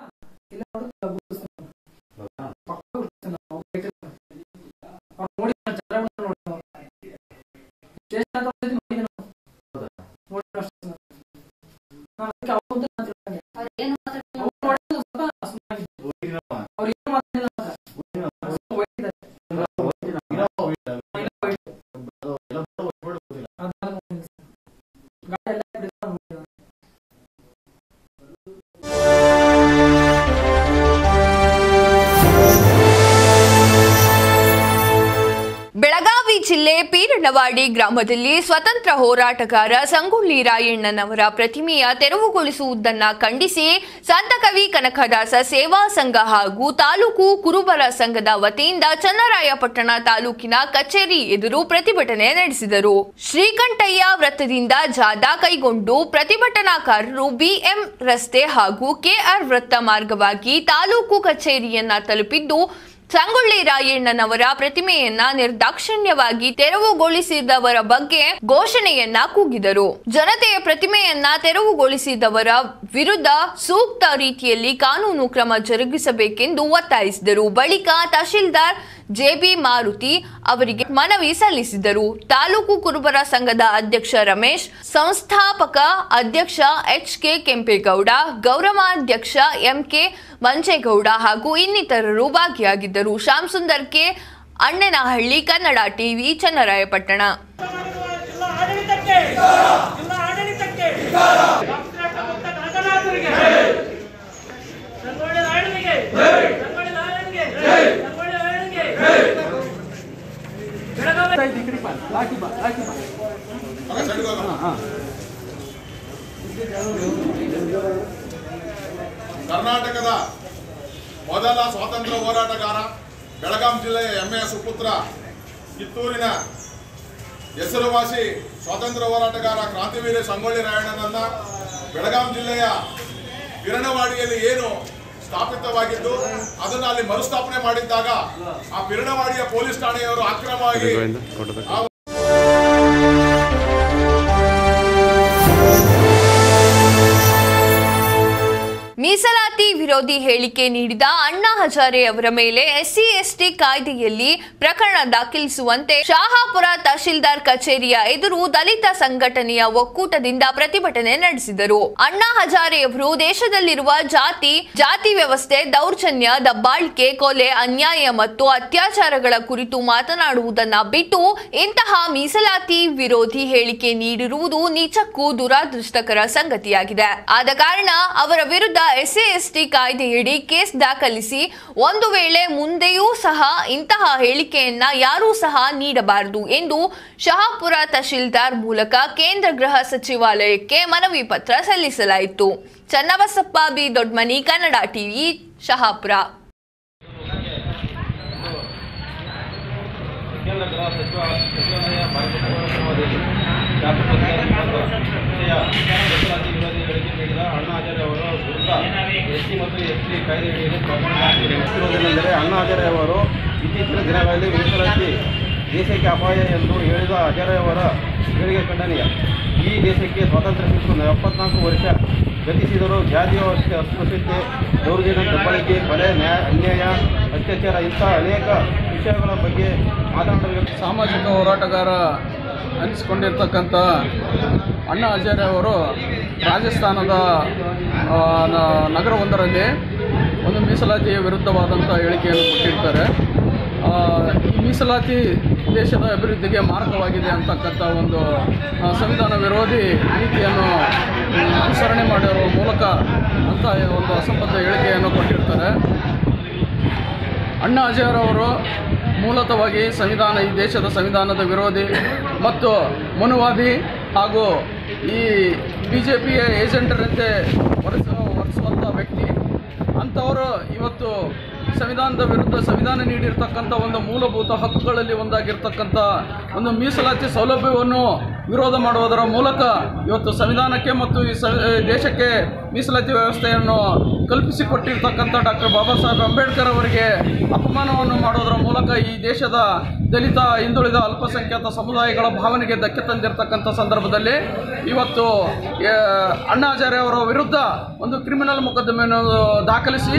ಬೆಳಗಾವಿ ಜಿಲ್ಲೆ ಪೀರನವಾಡಿ ಗ್ರಾಮದಲ್ಲಿ ಸ್ವತಂತ್ರ ಹೋರಾಟಗಾರ ಸಂಗೊಳ್ಳಿ ರಾಯಣ್ಣನವರ ಪ್ರತಿಮೆಯ ತೆರವುಗೊಳಿಸುವುದನ್ನ ಖಂಡಿಸಿ ಸಂತಕವಿ ಕನಕದಾಸ ಸೇವಾ ಸಂಘ ಹಾಗೂ ತಾಲೂಕು ಕುರುಬರ ಸಂಘದ ವತಿಯಿಂದ ಚನ್ನರಾಯಪಟ್ಟಣ ತಾಲೂಕಿನ ಕಚೇರಿ ಎದುರು ಪ್ರತಿಭಟನೆ ನಡೆಸಿದರು ಶ್ರೀಕಂಠಯ್ಯ ವೃತ್ತದಿಂದ ಜಾಥಾ ಕೈಗೊಂಡು ಪ್ರತಿಭಟನಾಕಾರರು ಬಿಎಂ ರಸ್ತೆ ಹಾಗೂ ಕೆಆರ್ ವೃತ್ತ ಮಾರ್ಗವಾಗಿ ತಾಲೂಕು ಕಚೇರಿಯನ್ನ ತಲುಪಿದ್ದು ಸಂಗೊಳ್ಳಿ ರಾಯಣ್ಣನವರ ಪ್ರತಿಮೆಯನ್ನ ನಿರ್ದಾಕ್ಷಿಣ್ಯವಾಗಿ ತೆರವುಗೊಳಿಸಿದವರ ಬಗ್ಗೆ ಘೋಷಣೆಯನ್ನ ಕೂಗಿದರು ಜನತೆಯ ಪ್ರತಿಮೆಯನ್ನ ತೆರವುಗೊಳಿಸಿದವರ ವಿರುದ್ಧ ಸೂಕ್ತ ರೀತಿಯಲ್ಲಿ ಕಾನೂನು ಕ್ರಮ ಜರುಗಿಸಬೇಕೆಂದು ಒತ್ತಾಯಿಸಿದರು ಬಳಿಕ ತಹಶೀಲ್ದಾರ್ ಜೆಬಿ ಮಾರುತಿ ಅವರಿಗೆ ಮನವಿ ಸಲ್ಲಿಸಿದರು ತಾಲೂಕು ಕುರುಬರ ಸಂಘದ ಅಧ್ಯಕ್ಷ ರಮೇಶ್ ಸಂಸ್ಥಾಪಕ ಅಧ್ಯಕ್ಷ ಎಚ್ ಕೆ ಕೆಂಪೇಗೌಡ ಗೌರವಾಧ್ಯಕ್ಷ ಎಂ ಕೆ ಮಂಜೇಗೌಡ ಹಾಗೂ ಇನ್ನಿತರರು ಭಾಗಿಯಾಗಿದ್ದರು ಶ್ಯಾಮ್ ಸುಂದರ್ ಕೆ ಅಣ್ಣನಹಳ್ಳಿ ಕನ್ನಡ ಟಿವಿ ಚನ್ನರಾಯಪಟ್ಟಣ ಜಿಲ್ಲಾ ಆಡಳಿತಕ್ಕೆ ಜಿಲ್ಲಾ ಆಡಳಿತಕ್ಕೆ ಡಾಕ್ಟರ್ ಕನಕನಾಥರಿಗೆ ಸಂಗೊಳ್ಳಿ ರಾಯಣ್ಣನಿಗೆ ಸಂಗೊಳ್ಳಿ ರಾಯಣ್ಣನಿಗೆ ಸಂಗೊಳ್ಳಿ ರಾಯಣ್ಣನಿಗೆ ಬೆಳಗಾವಿ ಕರ್ನಾಟಕದ ಮೊದಲ ಸ್ವಾತಂತ್ರ್ಯ ಹೋರಾಟಗಾರ ಬೆಳಗಾಂ ಜಿಲ್ಲೆಯ ಹೆಮ್ಮೆಯ ಸುಪುತ್ರ ಕಿತ್ತೂರಿನ ಹೆಸರುವಾಸಿ ಸ್ವಾತಂತ್ರ್ಯ ಹೋರಾಟಗಾರ ಕ್ರಾಂತಿವೀರ ಸಂಗೊಳ್ಳಿ ರಾಯಣ್ಣನನ್ನ ಬೆಳಗಾಂ ಜಿಲ್ಲೆಯ ಪಿರಣವಾಡಿಯಲ್ಲಿ ಏನು ಸ್ಥಾಪಿತವಾಗಿದ್ದು ಅದನ್ನು ಅಲ್ಲಿ ಮರುಸ್ಥಾಪನೆ ಮಾಡಿದ್ದಾಗ ಆ ಪಿರಣವಾಡಿಯ ಪೊಲೀಸ್ ಠಾಣೆಯವರು ಅಕ್ರಮವಾಗಿ ಆ ಮೀಸಲಾತಿ ವಿರೋಧಿ ಹೇಳಿಕೆ ನೀಡಿದ ಅಣ್ಣಾ ಹಜಾರೆ ಅವರ ಮೇಲೆ ಎಸ್ಸಿ ಎಸ್ಟಿ ಕಾಯ್ದೆಯಲ್ಲಿ ಪ್ರಕರಣ ದಾಖಲಿಸುವಂತೆ ಶಹಾಪುರ ತಹಶೀಲ್ದಾರ್ ಕಚೇರಿಯ ಎದುರು ದಲಿತ ಸಂಘಟನೆಯ ಒಕ್ಕೂಟದಿಂದ ಪ್ರತಿಭಟನೆ ನಡೆಸಿದರು ಅಣ್ಣಾ ಹಜಾರೆ ಅವರು ದೇಶದಲ್ಲಿರುವ ಜಾತಿ ಜಾತಿ ವ್ಯವಸ್ಥೆ ದೌರ್ಜನ್ಯ ದಬ್ಬಾಳಿಕೆ ಕೊಲೆ ಅನ್ಯಾಯ ಮತ್ತು ಅತ್ಯಾಚಾರಗಳ ಕುರಿತು ಮಾತನಾಡುವುದನ್ನ ಬಿಟ್ಟು ಇಂತಹ ಮೀಸಲಾತಿ ವಿರೋಧಿ ಹೇಳಿಕೆ ನೀಡಿರುವುದು ನಿಜಕ್ಕೂ ದುರಾದೃಷ್ಟಕರ ಸಂಗತಿಯಾಗಿದೆ ಆದ ಕಾರಣ ಅವರ ವಿರುದ್ಧ ಎಸ್ಸಿ ಎಸ್ಟಿ ಕಾಯ್ದೆಯಡಿ ಕೇಸ್ ದಾಖಲಿಸಿ ಒಂದು ವೇಳೆ ಮುಂದೆಯೂ ಸಹ ಇಂತಹ ಹೇಳಿಕೆಯನ್ನ ಯಾರೂ ಸಹ ನೀಡಬಾರದು ಎಂದು ಶಹಾಪುರ ತಹಶೀಲ್ದಾರ್ ಮೂಲಕ ಕೇಂದ್ರ ಗೃಹ ಸಚಿವಾಲಯಕ್ಕೆ ಮನವಿ ಪತ್ರ ಸಲ್ಲಿಸಲಾಯಿತು ಚನ್ನಬಸಪ್ಪ ಬಿ ದೊಡ್ಮನಿ ಕನ್ನಡ ಟಿವಿ ಶಹಾಪುರ ಕೇಂದ್ರ ಗೃಹ ಸಚಿವ ಸಚಿವಾಲಯ ಭಾರತ ಪೌರತ್ವದಲ್ಲಿ ಶಾಸಕ ವಿಷಯ ಮೀಸಲಾತಿ ವಿರೋಧಿ ಹೇಳಿಕೆ ನೀಡಿದ ಅಣ್ಣಾ ಹಜಾರೆ ಅವರ ವಿರುದ್ಧ ಎಸ್ಸಿ ಮತ್ತು ಎಸ್ಟಿ ಕಾಯ್ದೆಯಡಿಯಲ್ಲಿ ಪ್ರಕರಣ ದಾಖಲಿಸಿರುವುದೇನೆಂದರೆ ಅಣ್ಣಾ ಹಜಾರೆ ಅವರು ಇತ್ತೀಚಿನ ದಿನಗಳಲ್ಲಿ ಮೀಸಲಾತಿ ದೇಶಕ್ಕೆ ಅಪಾಯ ಎಂದು ಹೇಳಿದ ಹಜಾರೆ ಅವರ ಹೇಳಿಕೆ ಖಂಡನೀಯ ಈ ದೇಶಕ್ಕೆ ಸ್ವಾತಂತ್ರ್ಯ ಸಿಕ್ಕು ಎಪ್ಪತ್ನಾಲ್ಕು ವರ್ಷ ಗತಿಸಿದರೂ ಜಾತಿಯ ಅಸ್ಪೃಶ್ಯತೆ ದೌರ್ಜನ್ಯ ದಬ್ಬಾಳಿಕೆ ಕೊಲೆ ನ್ಯಾಯ ಅನ್ಯಾಯ ಅತ್ಯಾಚಾರ ಇಂತಹ ಅನೇಕ ವಿಷಯಗಳ ಬಗ್ಗೆ ಮಾತನಾಡಬೇಕು ಸಾಮಾಜಿಕ ಹೋರಾಟಗಾರ ಅನಿಸಿಕೊಂಡಿರ್ತಕ್ಕಂಥ ಅಣ್ಣಾ ಹಜಾರೆ ಅವರು ರಾಜಸ್ಥಾನದ ಆ, ನ- ನಗರವೊಂದರಲ್ಲಿ ಒಂದು ಮೀಸಲಾತಿಯ ವಿರುದ್ಧವಾದಂಥ ಹೇಳಿಕೆಯನ್ನು ಕೊಟ್ಟಿರ್ತಾರೆ ಆ, ಈ ಮೀಸಲಾತಿ ದೇಶದ ಅಭಿವೃದ್ಧಿಗೆ ಮಾರಕವಾಗಿದೆ ಅಂತಕ್ಕಂಥ ಒಂದು ಆ, ಸಂವಿಧಾನ ವಿರೋಧಿ ನೀತಿಯನ್ನು ಮ್, ಅನುಸರಣೆ ಮಾಡಿರುವ ಮೂಲಕ ಅಂತ ಒಂದು ಅಸಂಬದ್ಧ ಹೇಳಿಕೆಯನ್ನು ಕೊಟ್ಟಿರ್ತಾರೆ ಅಣ್ಣಾ ಹಜಾರೆ ಅವರು ಮೂಲತಃವಾಗಿ ಸಂವಿಧಾನ ಈ ದೇಶದ ಸಂವಿಧಾನದ ವಿರೋಧಿ ಮತ್ತು ಮನುವಾದಿ ಹಾಗೂ ಈ ಬಿ ಜೆ ಪಿಯ ಏಜೆಂಟರಂತೆ ವರ್ಸ ವರ್ಸುವಂಥ ವ್ಯಕ್ತಿ ಅಂಥವರು ಇವತ್ತು ಸಂವಿಧಾನದ ವಿರುದ್ಧ ಸಂವಿಧಾನ ನೀಡಿರ್ತಕ್ಕಂಥ ಒಂದು ಮೂಲಭೂತ ಹಕ್ಕುಗಳಲ್ಲಿ ಒಂದಾಗಿರ್ತಕ್ಕಂಥ ಒಂದು ಮೀಸಲಾತಿ ಸೌಲಭ್ಯವನ್ನು ವಿರೋಧ ಮಾಡುವುದರ ಮೂಲಕ ಇವತ್ತು ಸಂವಿಧಾನಕ್ಕೆ ಮತ್ತು ಈ ಸ ದೇಶಕ್ಕೆ ಮೀಸಲಾತಿ ವ್ಯವಸ್ಥೆಯನ್ನು ಕಲ್ಪಿಸಿಕೊಟ್ಟಿರ್ತಕ್ಕಂಥ ಡಾಕ್ಟರ್ ಬಾಬಾ ಸಾಹೇಬ್ ಅಂಬೇಡ್ಕರ್ ಅವರಿಗೆ ಅಪಮಾನವನ್ನು ಮಾಡೋದರ ಮೂಲಕ ಈ ದೇಶದ ದಲಿತ ಹಿಂದುಳಿದ ಅಲ್ಪಸಂಖ್ಯಾತ ಸಮುದಾಯಗಳ ಭಾವನೆಗೆ ಧಕ್ಕೆ ತಂದಿರತಕ್ಕಂಥ ಸಂದರ್ಭದಲ್ಲಿ ಇವತ್ತು ಆ, ಅಣ್ಣಾ ಹಜಾರೆ ಅವರ ವಿರುದ್ಧ ಒಂದು ಕ್ರಿಮಿನಲ್ ಮೊಕದ್ದಮೆಯನ್ನು ದಾಖಲಿಸಿ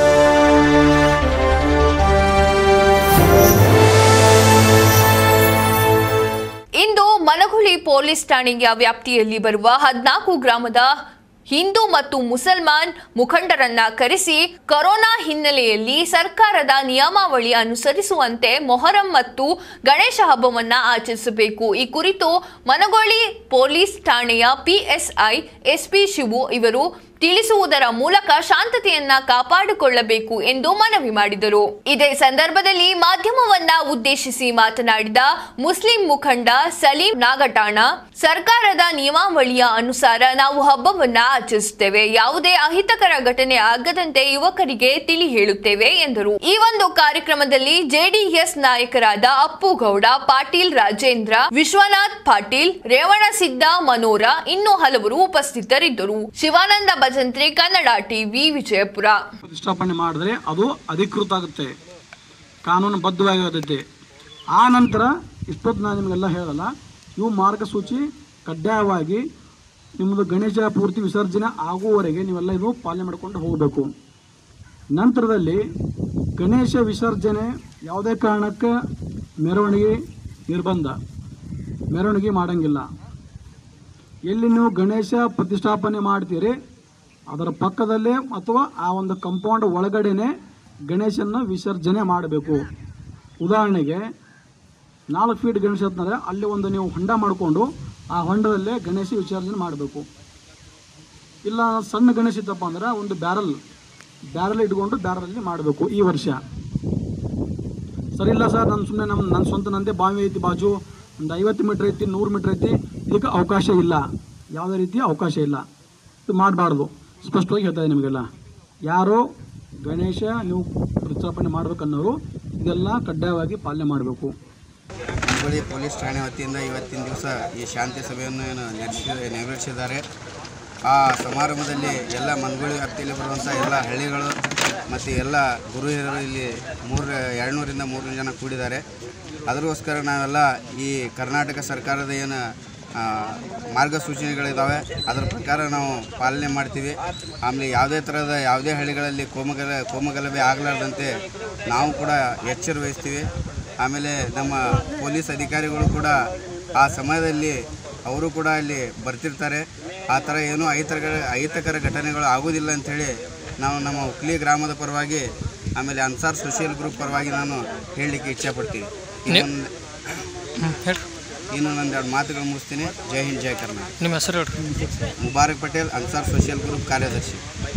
ಇಂದು ಮನಗುಳಿ ಪೊಲೀಸ್ ಠಾಣೆಯ ವ್ಯಾಪ್ತಿಯಲ್ಲಿ ಬರುವ ಹದ್ನಾಲ್ಕು ಗ್ರಾಮದ ಹಿಂದೂ ಮತ್ತು ಮುಸಲ್ಮಾನ್ ಮುಖಂಡರನ್ನ ಕರೆಸಿ ಕೊರೋನಾ ಹಿನ್ನೆಲೆಯಲ್ಲಿ ಸರ್ಕಾರದ ನಿಯಮಾವಳಿ ಅನುಸರಿಸುವಂತೆ ಮೊಹರಂ ಮತ್ತು ಗಣೇಶ ಹಬ್ಬವನ್ನ ಆಚರಿಸಬೇಕು ಈ ಕುರಿತು ಮನಗೋಳಿ ಪೊಲೀಸ್ ಠಾಣೆಯ ಪಿಎಸ್ಐ ಎಸ್ಪಿ ಶಿವು ಇವರು ತಿಳಿಸುವುದರ ಮೂಲಕ ಶಾಂತತೆಯನ್ನ ಕಾಪಾಡಿಕೊಳ್ಳಬೇಕು ಎಂದು ಮನವಿ ಮಾಡಿದರು ಇದೇ ಸಂದರ್ಭದಲ್ಲಿ ಮಾಧ್ಯಮವನ್ನ ಉದ್ದೇಶಿಸಿ ಮಾತನಾಡಿದ ಮುಸ್ಲಿಂ ಮುಖಂಡ ಸಲೀಂ ನಾಗಟಾಣ ಸರ್ಕಾರದ ನಿಯಮಾವಳಿಯ ಅನುಸಾರ ನಾವು ಹಬ್ಬವನ್ನ ಆಚರಿಸುತ್ತೇವೆ ಯಾವುದೇ ಅಹಿತಕರ ಘಟನೆ ಆಗದಂತೆ ಯುವಕರಿಗೆ ತಿಳಿ ಹೇಳುತ್ತೇವೆ ಎಂದರು ಈ ಒಂದು ಕಾರ್ಯಕ್ರಮದಲ್ಲಿ ಜೆಡಿಎಸ್ ನಾಯಕರಾದ ಅಪ್ಪು ಗೌಡ ಪಾಟೀಲ್ ರಾಜೇಂದ್ರ ವಿಶ್ವನಾಥ್ ಪಾಟೀಲ್ ರೇವಣಸಿದ್ದ ಮನೋರ ಇನ್ನೂ ಹಲವರು ಉಪಸ್ಥಿತರಿದ್ದರು ಶಿವಾನಂದ ಭಜಂತ್ರಿ ಕನ್ನಡ ಟಿವಿ ವಿಜಯಪುರ ಪ್ರತಿಷ್ಠಾಪನೆ ಮಾಡಿದ್ರೆ ಅದು ಅಧಿಕೃತ ಆಗುತ್ತೆ ಕಾನೂನುಬದ್ಧವಾಗಿರುತ್ತೆ ಆ ನಂತರ ಇಷ್ಟೊತ್ತು ನಾನು ನಿಮಗೆಲ್ಲ ಹೇಳಲ್ಲ ಇವು ಮಾರ್ಗಸೂಚಿ ಕಡ್ಡಾಯವಾಗಿ ನಿಮ್ಮದು ಗಣೇಶ ಪೂರ್ತಿ ವಿಸರ್ಜನೆ ಆಗುವವರೆಗೆ ನೀವೆಲ್ಲ ಇದು ಪಾಲನೆ ಮಾಡಿಕೊಂಡು ಹೋಗಬೇಕು ನಂತರದಲ್ಲಿ ಗಣೇಶ ವಿಸರ್ಜನೆ ಯಾವುದೇ ಕಾರಣಕ್ಕೆ ಮೆರವಣಿಗೆ ನಿರ್ಬಂಧ ಮೆರವಣಿಗೆ ಮಾಡಂಗಿಲ್ಲ ಎಲ್ಲಿ ನೀವು ಗಣೇಶ ಪ್ರತಿಷ್ಠಾಪನೆ ಮಾಡ್ತೀರಿ ಅದರ ಪಕ್ಕದಲ್ಲೇ ಅಥವಾ ಆ ಒಂದು ಕಂಪೌಂಡ್ ಒಳಗಡೆನೆ ಗಣೇಶನ ವಿಸರ್ಜನೆ ಮಾಡಬೇಕು ಉದಾಹರಣೆಗೆ ನಾಲ್ಕು ಫೀಟ್ ಗಣೇಶ ಅಂತಂದರೆ ಅಲ್ಲಿ ಒಂದು ನೀವು ಹೊಂಡ ಮಾಡಿಕೊಂಡು ಆ ಹೊಂಡದಲ್ಲೇ ಗಣೇಶ ವಿಸರ್ಜನೆ ಮಾಡಬೇಕು ಇಲ್ಲ ಸಣ್ಣ ಗಣೇಶ ಇತ್ತಪ್ಪ ಅಂದ್ರೆ ಒಂದು ಬ್ಯಾರಲ್ ಬ್ಯಾರಲ್ ಇಟ್ಕೊಂಡು ಬ್ಯಾರಲಲ್ಲಿ ಮಾಡಬೇಕು ಈ ವರ್ಷ ಸರಿ ಇಲ್ಲ ಸರ್ ನನ್ನ ಸುಮ್ಮನೆ ನಮ್ಮ ನನ್ನ ಸ್ವಂತ ನಂದೇ ಬಾವಿ ಐತಿ ಬಾಜು ಒಂದು ಐವತ್ತು ಮೀಟ್ರ್ ಐತಿ ನೂರು ಮೀಟ್ರ್ ಐತಿ ಇದಕ್ಕೆ ಅವಕಾಶ ಇಲ್ಲ ಯಾವುದೇ ರೀತಿಯ ಅವಕಾಶ ಇಲ್ಲ ಇದು ಮಾಡಬಾರ್ದು ಸ್ಪಷ್ಟವಾಗಿ ಹೇಳ್ತಾ ಇದ್ದೀನಿ ನಿಮಗೆಲ್ಲ ಯಾರೋ ಗಣೇಶ ನೀವು ಪ್ರತಿಷ್ಠಾಪನೆ ಮಾಡ್ಬೇಕನ್ನೋರು ಇದೆಲ್ಲ ಕಡ್ಡಾಯವಾಗಿ ಪಾಲನೆ ಮಾಡಬೇಕು ಹುಬ್ಬಳ್ಳಿ ಪೊಲೀಸ್ ಠಾಣೆ ವತಿಯಿಂದ ಇವತ್ತಿನ ದಿವಸ ಈ ಶಾಂತಿ ಸಭೆಯನ್ನು ಏನು ನಡೆಸಿ ನೆರವೇರಿಸಿದ್ದಾರೆ ಆ ಸಮಾರಂಭದಲ್ಲಿ ಎಲ್ಲ ಮನಗೋಳಿ ವ್ಯಾಪ್ತಿಯಲ್ಲಿ ಬರುವಂಥ ಎಲ್ಲ ಹಳ್ಳಿಗಳು ಮತ್ತು ಎಲ್ಲ ಗುರು ಹಿರಿಯರು ಇಲ್ಲಿ ಮೂರು ಎರಡುನೂರಿಂದ ಮೂರು ಜನ ಕೂಡಿದ್ದಾರೆ ಅದಕ್ಕೋಸ್ಕರ ನಾವೆಲ್ಲ ಈ ಕರ್ನಾಟಕ ಸರ್ಕಾರದ ಏನು ಆ, ಮಾರ್ಗಸೂಚನೆಗಳಿದ್ದಾವೆ ಅದರ ಪ್ರಕಾರ ನಾವು ಪಾಲನೆ ಮಾಡ್ತೀವಿ ಆಮೇಲೆ ಯಾವುದೇ ಥರದ ಯಾವುದೇ ಹಳ್ಳಿಗಳಲ್ಲಿ ಕೋಮಗಲ ಕೋಮಗಲಭೆ ಆಗಲಾರ್ದಂತೆ ನಾವು ಕೂಡ ಎಚ್ಚರ ವಹಿಸ್ತೀವಿ ಆಮೇಲೆ ನಮ್ಮ ಪೊಲೀಸ್ ಅಧಿಕಾರಿಗಳು ಕೂಡ ಆ ಸಮಯದಲ್ಲಿ ಅವರು ಕೂಡ ಅಲ್ಲಿ ಬರ್ತಿರ್ತಾರೆ ಆ ಥರ ಏನೂ ಅಹಿತಕರ ಅಹಿತಕರ ಘಟನೆಗಳು ಆಗೋದಿಲ್ಲ ಅಂಥೇಳಿ ನಾವು ನಮ್ಮ ಹುಕ್ಲಿ ಗ್ರಾಮದ ಪರವಾಗಿ ಆಮೇಲೆ ಅನ್ಸಾರ್ ಸೋಷಿಯಲ್ ಗ್ರೂಪ್ ಪರವಾಗಿ ನಾನು ಹೇಳಲಿಕ್ಕೆ ಇಚ್ಛೆಪಡ್ತೀನಿ ಇನ್ನೊಂದು ಇನ್ನು ನಂದು ಎರಡು ಮಾತುಗಳು ಮುಗಿಸ್ತೀನಿ ಜೈ ಹಿಂದ್ ಜೈ ಕರ್ನಾಟಕ ನಿಮ್ಮ ಹೆಸರು ಹೇಳ್ರಿ ಮುಬಾರಕ್ ಪಟೇಲ್ ಅನ್ಸಾರ್ ಸೋಷಿಯಲ್ ಗ್ರೂಪ್ ಕಾರ್ಯದರ್ಶಿ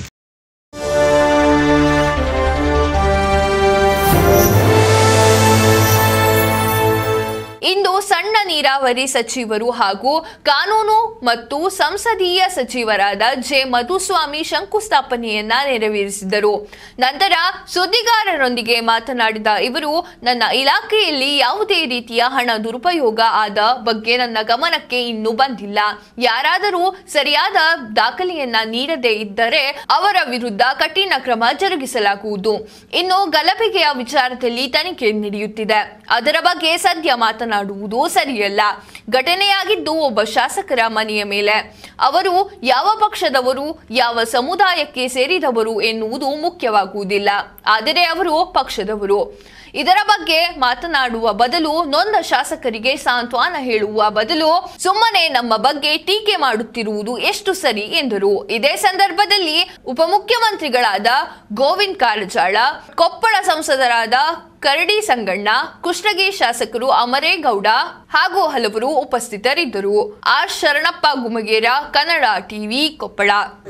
ಇಂದು ಸಣ್ಣ ನೀರಾವರಿ ಸಚಿವರು ಹಾಗೂ ಕಾನೂನು ಮತ್ತು ಸಂಸದೀಯ ಸಚಿವರಾದ ಜೆ ಮಧುಸ್ವಾಮಿ ಶಂಕುಸ್ಥಾಪನೆಯನ್ನ ನೆರವೇರಿಸಿದರು ನಂತರ ಸುದ್ದಿಗಾರರೊಂದಿಗೆ ಮಾತನಾಡಿದ ಇವರು ನನ್ನ ಇಲಾಖೆಯಲ್ಲಿ ಯಾವುದೇ ರೀತಿಯ ಹಣ ದುರುಪಯೋಗ ಆದ ಬಗ್ಗೆ ನನ್ನ ಗಮನಕ್ಕೆ ಇನ್ನೂ ಬಂದಿಲ್ಲ ಯಾರಾದರೂ ಸರಿಯಾದ ದಾಖಲೆಯನ್ನ ನೀಡದೇ ಇದ್ದರೆ ಅವರ ವಿರುದ್ಧ ಕಠಿಣ ಕ್ರಮ ಜರುಗಿಸಲಾಗುವುದು ಇನ್ನು ಗಲಭೆಗೆಯ ವಿಚಾರದಲ್ಲಿ ತನಿಖೆ ನಡೆಯುತ್ತಿದೆ ಅದರ ಬಗ್ಗೆ ಸದ್ಯ ಮಾತನಾಡುವುದು ಸರಿಯಲ್ಲ ಘಟನೆಯಾಗಿದ್ದು ಒಬ್ಬ ಶಾಸಕರ ಮನೆಯ ಮೇಲೆ ಅವರು ಯಾವ ಪಕ್ಷದವರು ಯಾವ ಸಮುದಾಯಕ್ಕೆ ಸೇರಿದವರು ಎನ್ನುವುದು ಮುಖ್ಯವಾಗುವುದಿಲ್ಲ ಆದರೆ ಅವರು ಪಕ್ಷದವರು ಇದರ ಬಗ್ಗೆ ಮಾತನಾಡುವ ಬದಲು ನೊಂದ ಶಾಸಕರಿಗೆ ಸಾಂತ್ವನ ಹೇಳುವ ಬದಲು ಸುಮ್ಮನೆ ನಮ್ಮ ಬಗ್ಗೆ ಟೀಕೆ ಮಾಡುತ್ತಿರುವುದು ಎಷ್ಟು ಸರಿ ಎಂದರು ಇದೇ ಸಂದರ್ಭದಲ್ಲಿ ಉಪಮುಖ್ಯಮಂತ್ರಿಗಳಾದ ಗೋವಿಂದ್ ಕಾರಜಾಳ ಕೊಪ್ಪಳ ಸಂಸದರಾದ ಕರಡಿ ಸಂಗಣ್ಣ ಕುಷ್ಟಗಿ ಶಾಸಕರು ಅಮರೇಗೌಡ ಹಾಗೂ ಹಲವರು ಉಪಸ್ಥಿತರಿದ್ದರು ಆರ್ ಶರಣಪ್ಪ ಗುಮಗೇರ ಕನ್ನಡ ಟಿವಿ ಕೊಪ್ಪಳ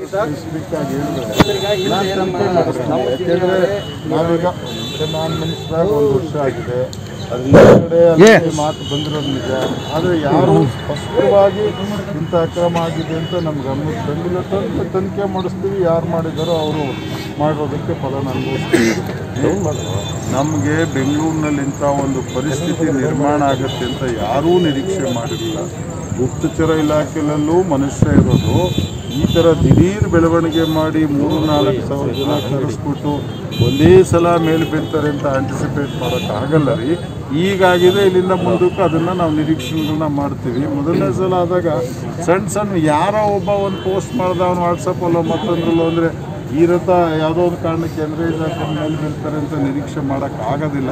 ಯಾಕೆಂದ್ರೆ ನಾವೀಗ ನಾನು ಮಿನಿಸ್ಟರ್ ಒಂದು ವರ್ಷ ಆಗಿದೆ ಅದು ಈ ಕಡೆ ಅಲ್ಲಿ ಮಾತು ಬಂದಿರೋದು ನಿಜ ಆದರೆ ಯಾರು ಸ್ಪಷ್ಟವಾಗಿ ಇಂಥ ಅಕ್ರಮ ಆಗಿದೆ ಅಂತ ನಮ್ಗೆ ಗಮನಕ್ಕೆ ಬಂದಿಲ್ಲ ತಂದು ತನಿಖೆ ಮಾಡಿಸ್ತೀವಿ ಯಾರು ಮಾಡಿದಾರೋ ಅವರು ಮಾಡಿರೋದಕ್ಕೆ ಫಲನ ಅನುಭವಿಸ್ತೀವಿ ನಮಗೆ ಬೆಂಗಳೂರಿನಲ್ಲಿ ಇಂಥ ಒಂದು ಪರಿಸ್ಥಿತಿ ನಿರ್ಮಾಣ ಆಗುತ್ತೆ ಅಂತ ಯಾರೂ ನಿರೀಕ್ಷೆ ಮಾಡಿರಲಿಲ್ಲ ಗುಪ್ತಚರ ಇಲಾಖೆಯಲ್ಲೂ ಮನುಷ್ಯ ಇರೋದು ಈ ಥರ ದಿಢೀರ್ ಬೆಳವಣಿಗೆ ಮಾಡಿ ಮೂರು ನಾಲ್ಕು ಸಾವಿರ ಜನ ಕರೆಸ್ಬಿಟ್ಟು ಒಂದೇ ಸಲ ಮೇಲೆ ಬೀಳ್ತಾರೆ ಅಂತ ಆಂಟಿಸಿಪೇಟ್ ಮಾಡೋಕ್ಕಾಗಲ್ಲ ರೀ ಈಗಾಗಿದೆ ಇಲ್ಲಿಂದ ಮುಂದಕ್ಕೆ ಅದನ್ನು ನಾವು ನಿರೀಕ್ಷೆಗಳನ್ನ ಮಾಡ್ತೀವಿ ಮೊದಲನೇ ಸಲ ಆದಾಗ ಸಣ್ಣ ಸಣ್ಣ ಯಾರೋ ಒಬ್ಬ ಒಂದು ಪೋಸ್ಟ್ ಮಾಡ್ದ ಅವ್ನು ವಾಟ್ಸಪ್ಪಲ್ಲೋ ಮತ್ತೊಂದ್ರಲ್ಲೋ ಅಂದರೆ ಈ ರಥ ಯಾವುದೋ ಒಂದು ಕಾರಣಕ್ಕೆ ಎನ್ರೇಜ್ ಹಾಕೊಂಡು ಮೇಲೆ ಬೀಳ್ತಾರೆ ಅಂತ ನಿರೀಕ್ಷೆ ಮಾಡೋಕ್ಕಾಗೋದಿಲ್ಲ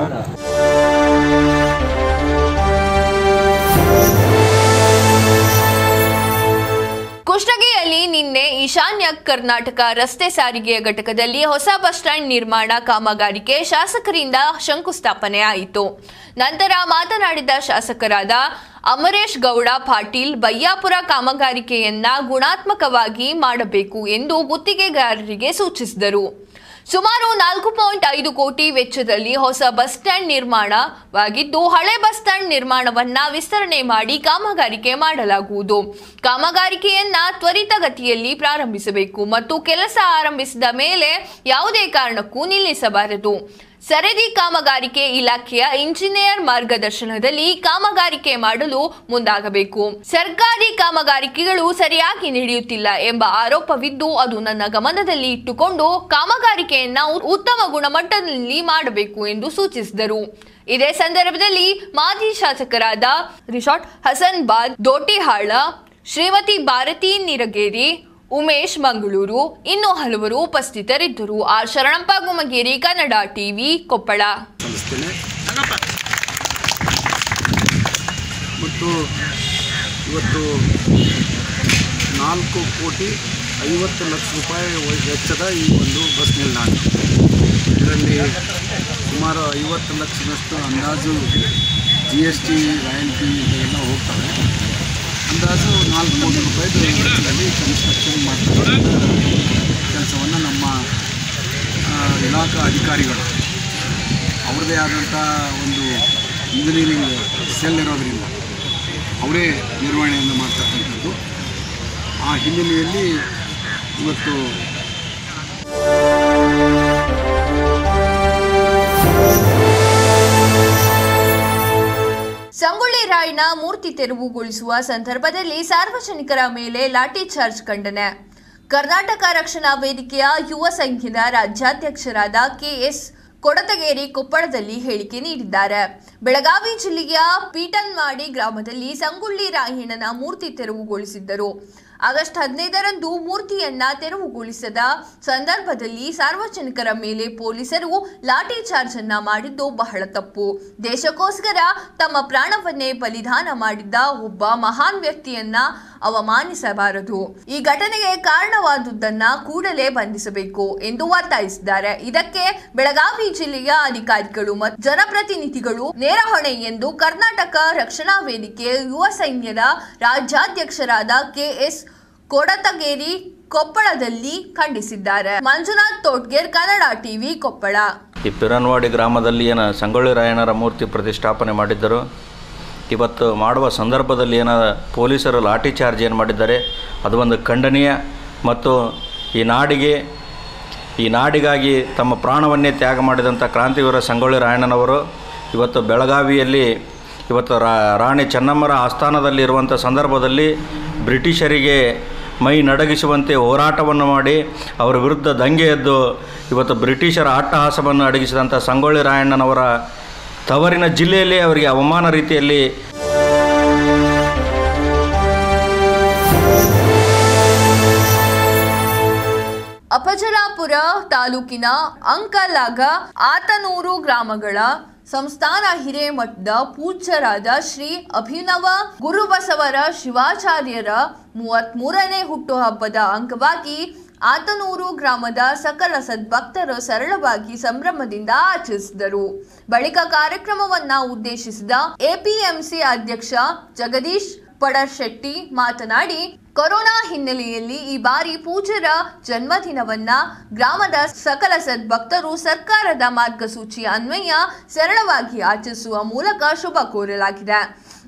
ಕುಷ್ಟಗಿಯಲ್ಲಿ ನಿನ್ನೆ ಈಶಾನ್ಯ ಕರ್ನಾಟಕ ರಸ್ತೆ ಸಾರಿಗೆ ಘಟಕದಲ್ಲಿ ಹೊಸ ಬಸ್ ಸ್ಟ್ಯಾಂಡ್ ನಿರ್ಮಾಣ ಕಾಮಗಾರಿಗೆ ಶಾಸಕರಿಂದ ಶಂಕುಸ್ಥಾಪನೆ ಆಯಿತು ನಂತರ ಮಾತನಾಡಿದ ಶಾಸಕರಾದ ಅಮರೇಶ್ ಗೌಡ ಪಾಟೀಲ್ ಬಯ್ಯಾಪುರ ಕಾಮಗಾರಿಕೆಯನ್ನ ಗುಣಾತ್ಮಕವಾಗಿ ಮಾಡಬೇಕು ಎಂದು ಗುತ್ತಿಗೆಗಾರರಿಗೆ ಸೂಚಿಸಿದರು ಸುಮಾರು ನಾಲ್ಕು ಪಾಯಿಂಟ್ ಐದು ಕೋಟಿ ವೆಚ್ಚದಲ್ಲಿ ಹೊಸ ಬಸ್ ಸ್ಟ್ಯಾಂಡ್ ನಿರ್ಮಾಣವಾಗಿದ್ದು ಹಳೆ ಬಸ್ ಸ್ಟ್ಯಾಂಡ್ ನಿರ್ಮಾಣವನ್ನ ವಿಸ್ತರಣೆ ಮಾಡಿ ಕಾಮಗಾರಿಕೆ ಮಾಡಲಾಗುವುದು ಕಾಮಗಾರಿಕೆಯನ್ನ ತ್ವರಿತಗತಿಯಲ್ಲಿ ಪ್ರಾರಂಭಿಸಬೇಕು ಮತ್ತು ಕೆಲಸ ಆರಂಭಿಸಿದ ಮೇಲೆ ಯಾವುದೇ ಕಾರಣಕ್ಕೂ ನಿಲ್ಲಿಸಬಾರದು ಸರದಿ ಕಾಮಗಾರಿಕೆ ಇಲಾಖೆಯ ಇಂಜಿನಿಯರ್ ಮಾರ್ಗದರ್ಶನದಲ್ಲಿ ಕಾಮಗಾರಿಕೆ ಮಾಡಲು ಮುಂದಾಗಬೇಕು ಸರ್ಕಾರಿ ಕಾಮಗಾರಿಕೆಗಳು ಸರಿಯಾಗಿ ನಡೆಯುತ್ತಿಲ್ಲ ಎಂಬ ಆರೋಪವಿದ್ದು ಅದು ನನ್ನ ಗಮನದಲ್ಲಿ ಇಟ್ಟುಕೊಂಡು ಕಾಮಗಾರಿಕೆಯನ್ನ ಉ- ಉತ್ತಮ ಗುಣಮಟ್ಟದಲ್ಲಿ ಮಾಡಬೇಕು ಎಂದು ಸೂಚಿಸಿದರು ಇದೇ ಸಂದರ್ಭದಲ್ಲಿ ಮಾಜಿ ಶಾಸಕರಾದ ರಿಷಾಟ್ ಹಸನ್ ಬಾದ್ ದೋಟಿಹಾಳ ಶ್ರೀಮತಿ ಭಾರತಿ ನಿರಗೇರಿ ಉಮೇಶ್ ಮಂಗಳೂರು ಇನ್ನೂ ಹಲವರು ಉಪಸ್ಥಿತರಿದ್ದರು ಆರ್ ಶರಣಪ್ಪ ಗುಮಗೇರಿ ಕನ್ನಡ ಟಿವಿ ಕೊಪ್ಪಳ ಸಲ್ಲಿಸ್ತೇನೆ ಮತ್ತು ಇವತ್ತು ನಾಲ್ಕು ಕೋಟಿ ಐವತ್ತು ಲಕ್ಷ ರೂಪಾಯಿ ವೆಚ್ಚದ ಈ ಒಂದು ಬಸ್ ನಿಲ್ದಾಣ ಇದರಲ್ಲಿ ಸುಮಾರು ಐವತ್ತು ಲಕ್ಷದಷ್ಟು ಅಂದಾಜು ಜಿ ಎಸ್ ಟಿ ರಾಯಲ್ಟಿ ಇದೆಲ್ಲ ಹೋಗ್ತವೆ ಅಂದಾಜು ನಾಲ್ಕು ಕೋಟಿ ರೂಪಾಯಿದು ವೆಚ್ಚದಲ್ಲಿ ಕನ್ಸ್ಟ್ರಕ್ಷನ್ ಮಾಡ್ತಾರೆ ಕೆಲಸವನ್ನು ನಮ್ಮ ಆ, ಇಲಾಖಾ ಅಧಿಕಾರಿಗಳು ಅವ್ರದ್ದೇ ಆದಂಥ ಒಂದು ಇಂಜಿನಿಯರಿಂಗ್ ಸೆಲ್ ಇರೋದರಿಂದ ಅವರೇ ನಿರ್ವಹಣೆಯನ್ನು ಮಾಡ್ತಕ್ಕಂಥದ್ದು ಆ ಹಿನ್ನೆಲೆಯಲ್ಲಿ ಇವತ್ತು ಸಂಗೊಳ್ಳಿ ರಾಯಣ್ಣ ಮೂರ್ತಿ ತೆರವುಗೊಳಿಸುವ ಸಂದರ್ಭದಲ್ಲಿ ಸಾರ್ವಜನಿಕರ ಮೇಲೆ ಲಾಠಿ ಚಾರ್ಜ್ ಖಂಡನೆ ಕರ್ನಾಟಕ ರಕ್ಷಣಾ ವೇದಿಕೆಯ ಯುವ ಸಂಘದ ರಾಜ್ಯಾಧ್ಯಕ್ಷರಾದ ಕೆಎಸ್ ಕೊಡತಗೇರಿ ಕೊಪ್ಪಳದಲ್ಲಿ ಹೇಳಿಕೆ ನೀಡಿದ್ದಾರೆ ಬೆಳಗಾವಿ ಜಿಲ್ಲೆಯ ಪೀಟನ್ಮಾಡಿ ಗ್ರಾಮದಲ್ಲಿ ಸಂಗೊಳ್ಳಿ ರಾಯಣ್ಣನ ಮೂರ್ತಿ ತೆರವುಗೊಳಿಸಿದ್ದರು ಆಗಸ್ಟ್ ಹದಿನೈದರಂದು ಮೂರ್ತಿಯನ್ನ ತೆರವುಗೊಳಿಸದ ಸಂದರ್ಭದಲ್ಲಿ ಸಾರ್ವಜನಿಕರ ಮೇಲೆ ಪೊಲೀಸರು ಲಾಠಿ ಚಾರ್ಜ್ ಅನ್ನ ಮಾಡಿದ್ದು ಬಹಳ ತಪ್ಪು ದೇಶಕ್ಕೋಸ್ಕರ ತಮ್ಮ ಪ್ರಾಣವನ್ನೇ ಬಲಿದಾನ ಮಾಡಿದ್ದ ಒಬ್ಬ ಮಹಾನ್ ವ್ಯಕ್ತಿಯನ್ನ ಅವಮಾನಿಸಬಾರದು ಈ ಘಟನೆಗೆ ಕಾರಣವಾದುದನ್ನ ಕೂಡಲೇ ಬಂಧಿಸಬೇಕು ಎಂದು ಒತ್ತಾಯಿಸಿದ್ದಾರೆ ಇದಕ್ಕೆ ಬೆಳಗಾವಿ ಜಿಲ್ಲೆಯ ಅಧಿಕಾರಿಗಳು ಮತ್ತು ಜನಪ್ರತಿನಿಧಿಗಳು ನೇರ ಹೊಣೆ ಎಂದು ಕರ್ನಾಟಕ ರಕ್ಷಣಾ ವೇದಿಕೆ ಯುವ ಸೈನ್ಯದ ರಾಜ್ಯಾಧ್ಯಕ್ಷರಾದ ಕೆಎಸ್ ಕೊಡತಗೇರಿ ಕೊಪ್ಪಳದಲ್ಲಿ ಖಂಡಿಸಿದ್ದಾರೆ ಮಂಜುನಾಥ್ ತೋಟ್ಗೇರ್ ಕನ್ನಡ ಟಿವಿ ಕೊಪ್ಪಳ ಈ ಪಿರನ್ವಾಡಿ ಗ್ರಾಮದಲ್ಲಿ ಏನು ಸಂಗೊಳ್ಳಿ ರಾಯಣ್ಣರ ಮೂರ್ತಿ ಪ್ರತಿಷ್ಠಾಪನೆ ಮಾಡಿದ್ದರು ಇವತ್ತು ಮಾಡುವ ಸಂದರ್ಭದಲ್ಲಿ ಏನ ಪೊಲೀಸರು ಲಾಠಿ ಚಾರ್ಜ್ ಏನು ಮಾಡಿದ್ದಾರೆ ಅದು ಒಂದು ಖಂಡನೀಯ ಮತ್ತು ಈ ನಾಡಿಗೆ ಈ ನಾಡಿಗಾಗಿ ತಮ್ಮ ಪ್ರಾಣವನ್ನೇ ತ್ಯಾಗ ಮಾಡಿದಂಥ ಕ್ರಾಂತಿವೀರ ಸಂಗೊಳ್ಳಿ ರಾಯಣ್ಣನವರು ಇವತ್ತು ಬೆಳಗಾವಿಯಲ್ಲಿ ಇವತ್ತು ರಾ ರಾಣಿ ಚೆನ್ನಮ್ಮರ ಆಸ್ಥಾನದಲ್ಲಿರುವಂಥ ಸಂದರ್ಭದಲ್ಲಿ ಬ್ರಿಟಿಷರಿಗೆ ಮೈ ನಡಗಿಸುವಂತೆ ಹೋರಾಟವನ್ನು ಮಾಡಿ ಅವರ ವಿರುದ್ಧ ದಂಗೆ ಎದ್ದು ಇವತ್ತು ಬ್ರಿಟಿಷರ ಅಟ್ಟಹಾಸವನ್ನು ಅಡಗಿಸಿದಂಥ ಸಂಗೊಳ್ಳಿ ರಾಯಣ್ಣನವರ ತವರಿನ ಜಿಲ್ಲೆಯಲ್ಲಿ ಅವರಿಗೆ ಅವಮಾನ ರೀತಿಯಲ್ಲಿ ಅಪಜಲಾಪುರ ತಾಲೂಕಿನ ಅಂಕಲಾಗ ಆತನೂರು ಗ್ರಾಮಗಳ ಸಂಸ್ಥಾನ ಹಿರೇಮಠದ ಪೂಜ್ಯರಾದ ಶ್ರೀ ಅಭಿನವ ಗುರುಬಸವರ ಶಿವಾಚಾರ್ಯರ ಮೂವತ್ತ್ ಮೂರನೇ ಹುಟ್ಟುಹಬ್ಬದ ಅಂಗವಾಗಿ ಆತನೂರು ಗ್ರಾಮದ ಸಕಲ ಸದ್ಭಕ್ತರು ಸರಳವಾಗಿ ಸಂಭ್ರಮದಿಂದ ಆಚರಿಸಿದರು ಬಳಿಕ ಕಾರ್ಯಕ್ರಮವನ್ನ ಉದ್ದೇಶಿಸಿದ ಎಪಿಎಂಸಿ ಅಧ್ಯಕ್ಷ ಜಗದೀಶ್ ಪಡಶೆಟ್ಟಿ ಮಾತನಾಡಿ ಕೊರೋನಾ ಹಿನ್ನೆಲೆಯಲ್ಲಿ ಈ ಬಾರಿ ಪೂಜ್ಯರ ಜನ್ಮದಿನವನ್ನ ಗ್ರಾಮದ ಸಕಲ ಸದ್ಭಕ್ತರು ಸರ್ಕಾರದ ಮಾರ್ಗಸೂಚಿ ಅನ್ವಯ ಸರಳವಾಗಿ ಆಚರಿಸುವ ಮೂಲಕ ಶುಭ ಕೋರಲಾಗಿದೆ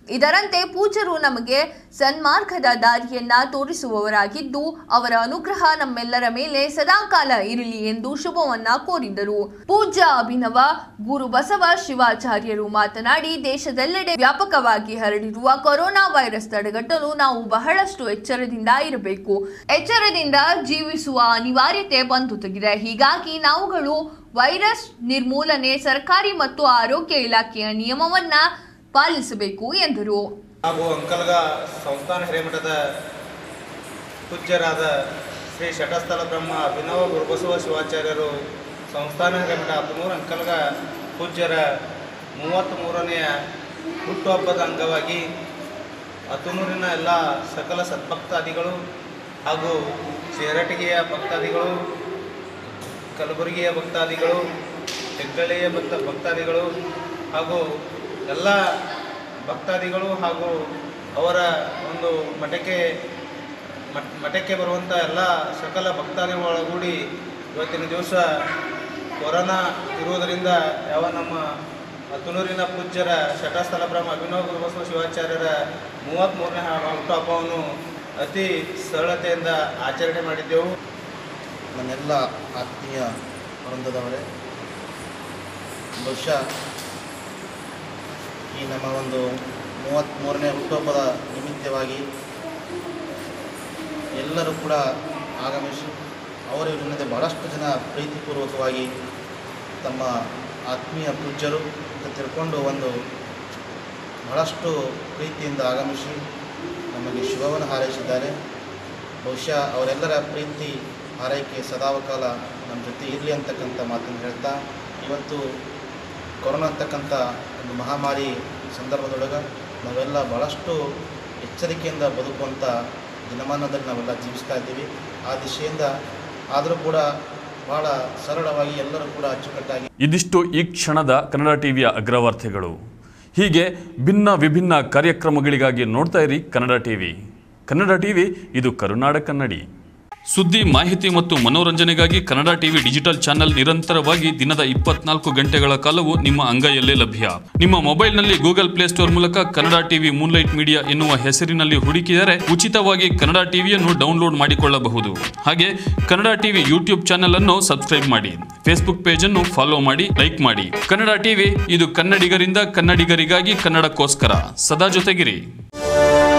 ಇದರಂತೆ ಪೂಜ್ಯರು ನಮಗೆ ಸನ್ಮಾರ್ಗದ ದಾರಿಯನ್ನ ತೋರಿಸುವವರಾಗಿದ್ದು ಅವರ ಅನುಗ್ರಹ ನಮ್ಮೆಲ್ಲರ ಮೇಲೆ ಸದಾಕಾಲ ಇರಲಿ ಎಂದು ಶುಭವನ್ನ ಕೋರಿದರು ಪೂಜ್ಯ ಅಭಿನವ ಗುರು ಬಸವ ಶಿವಾಚಾರ್ಯರು ಮಾತನಾಡಿ ದೇಶದೆಲ್ಲೆಡೆ ವ್ಯಾಪಕವಾಗಿ ಹರಡಿರುವ ಕೊರೋನಾ ವೈರಸ್ ತಡೆಗಟ್ಟಲು ನಾವು ಬಹಳಷ್ಟು ಎಚ್ಚರದಿಂದ ಇರಬೇಕು ಎಚ್ಚರದಿಂದ ಜೀವಿಸುವ ಅನಿವಾರ್ಯತೆ ಬಂದೊದಗಿದೆ ಹೀಗಾಗಿ ನಾವುಗಳು ವೈರಸ್ ನಿರ್ಮೂಲನೆ ಸರ್ಕಾರಿ ಮತ್ತು ಆರೋಗ್ಯ ಇಲಾಖೆಯ ನಿಯಮವನ್ನ ಪಾಲಿಸಬೇಕು ಎಂದರು ಹಾಗೂ ಅಂಕಲ್ಗ ಸಂಸ್ಥಾನ ಹಿರೇಮಠದ ಪೂಜ್ಯರಾದ ಶ್ರೀ ಶಟಸ್ಥಲ ಬ್ರಹ್ಮ ಅಭಿನವ ಗುರುಬಸವ ಶಿವಾಚಾರ್ಯರು ಸಂಸ್ಥಾನ ಹಿರೇಮಠ ಹದಿಮೂರು ಅಂಕಲ್ಗ ಪೂಜ್ಯರ ಮೂವತ್ತ್ಮೂರನೆಯ ಹುಟ್ಟುಹಬ್ಬದ ಅಂಗವಾಗಿ ಹತ್ತನೂರಿನ ಎಲ್ಲ ಸಕಲ ಸದ್ಭಕ್ತಾದಿಗಳು ಹಾಗೂ ಚೇರಟಿಗೆಯ ಭಕ್ತಾದಿಗಳು ಕಲಬುರಗಿಯ ಭಕ್ತಾದಿಗಳು ಹೆಗ್ಗಳೆಯ ಭಕ್ತ ಭಕ್ತಾದಿಗಳು ಹಾಗೂ ಎಲ್ಲ ಭಕ್ತಾದಿಗಳು ಹಾಗೂ ಅವರ ಒಂದು ಮಠಕ್ಕೆ ಮಠ ಮಠಕ್ಕೆ ಬರುವಂಥ ಎಲ್ಲ ಸಕಲ ಭಕ್ತಾದಿಗಳು ಒಳಗೂಡಿ ಇವತ್ತಿನ ದಿವಸ ಕೊರೋನಾ ಇರುವುದರಿಂದ ಯಾವ ನಮ್ಮ ಹತ್ತನೂರಿನ ಪೂಜ್ಯರ ಶಟಸ್ಥಲ ಬ್ರಹ್ಮ ಅಭಿನವ ಗುರುಬಸವ ಶಿವಾಚಾರ್ಯರ ಮೂವತ್ತ್ಮೂರನೇ ಹುಟ್ಟುಹಬ್ಬವನ್ನು ಅತಿ ಸರಳತೆಯಿಂದ ಆಚರಣೆ ಮಾಡಿದ್ದೆವು ನನ್ನೆಲ್ಲ ಆತ್ಮೀಯ ವೃಂದದವರೇ ಬಹುಶಃ ಈ ನಮ್ಮ ಒಂದು ಮೂವತ್ತ್ಮೂರನೇ ಹುಟ್ಟುಹಬ್ಬದ ನಿಮಿತ್ತವಾಗಿ ಎಲ್ಲರೂ ಕೂಡ ಆಗಮಿಸಿ ಅವರ ಜೊತೆ ಬಹಳಷ್ಟು ಜನ ಪ್ರೀತಿಪೂರ್ವಕವಾಗಿ ತಮ್ಮ ಆತ್ಮೀಯ ಪೂಜ್ಯರು ಅಂತ ತಿಳ್ಕೊಂಡು ಒಂದು ಬಹಳಷ್ಟು ಪ್ರೀತಿಯಿಂದ ಆಗಮಿಸಿ ನಮಗೆ ಶುಭವನ್ನು ಹಾರೈಸಿದ್ದಾರೆ ಬಹುಶಃ ಅವರೆಲ್ಲರ ಪ್ರೀತಿ ಹಾರೈಕೆ ಸದಾವಕಾಲ ನಮ್ಮ ಜೊತೆ ಇರಲಿ ಅಂತಕ್ಕಂಥ ಮಾತನ್ನು ಹೇಳ್ತಾ ಇವತ್ತು ಕೊರೋನಾ ಅಂತಕ್ಕಂಥ ಒಂದು ಮಹಾಮಾರಿ ಸಂದರ್ಭದೊಳಗೆ ನಾವೆಲ್ಲ ಭಾಳಷ್ಟು ಎಚ್ಚರಿಕೆಯಿಂದ ಬದುಕುವಂಥ ದಿನಮಾನದಲ್ಲಿ ನಾವೆಲ್ಲ ಜೀವಿಸ್ತಾ ಇದ್ದೀವಿ ಆ ದಿಶೆಯಿಂದ ಆದರೂ ಕೂಡ ಭಾಳ ಸರಳವಾಗಿ ಎಲ್ಲರೂ ಕೂಡ ಅಚ್ಚುಕಟ್ಟಾಗಿ ಇದಿಷ್ಟು ಈ ಕ್ಷಣದ ಕನ್ನಡ ಟಿವಿಯ ಅಗ್ರವಾರ್ತೆಗಳು ಹೀಗೆ ಭಿನ್ನ ವಿಭಿನ್ನ ಕಾರ್ಯಕ್ರಮಗಳಿಗಾಗಿ ನೋಡ್ತಾ ಇರಿ ಕನ್ನಡ ಟಿವಿ ಕನ್ನಡ ಟಿವಿ ಇದು ಕರುನಾಡ ಕನ್ನಡಿ ಸುದ್ದಿ ಮಾಹಿತಿ ಮತ್ತು ಮನೋರಂಜನೆಗಾಗಿ ಕನ್ನಡ ಟಿವಿ ಡಿಜಿಟಲ್ ಚಾನೆಲ್ ನಿರಂತರವಾಗಿ ದಿನದ ಇಪ್ಪತ್ನಾಲ್ಕು ಗಂಟೆಗಳ ಕಾಲವು ನಿಮ್ಮ ಅಂಗೈಯಲ್ಲೇ ಲಭ್ಯ ನಿಮ್ಮ ಮೊಬೈಲ್ನಲ್ಲಿ ಗೂಗಲ್ ಪ್ಲೇಸ್ಟೋರ್ ಮೂಲಕ ಕನ್ನಡ ಟಿವಿ ಮೂನ್ಲೈಟ್ ಮೀಡಿಯಾ ಎನ್ನುವ ಹೆಸರಿನಲ್ಲಿ ಹುಡುಕಿದರೆ ಉಚಿತವಾಗಿ ಕನ್ನಡ ಟಿವಿಯನ್ನು ಡೌನ್ಲೋಡ್ ಮಾಡಿಕೊಳ್ಳಬಹುದು ಹಾಗೆ ಕನ್ನಡ ಟಿವಿ ಯೂಟ್ಯೂಬ್ ಚಾನೆಲ್ ಅನ್ನು ಸಬ್ಸ್ಕ್ರೈಬ್ ಮಾಡಿ ಫೇಸ್ಬುಕ್ ಪೇಜ್ ಅನ್ನು ಫಾಲೋ ಮಾಡಿ ಲೈಕ್ ಮಾಡಿ ಕನ್ನಡ ಟಿವಿ ಇದು ಕನ್ನಡಿಗರಿಂದ ಕನ್ನಡಿಗರಿಗಾಗಿ ಕನ್ನಡಕ್ಕೋಸ್ಕರ ಸದಾ ಜೊತೆಗಿರಿ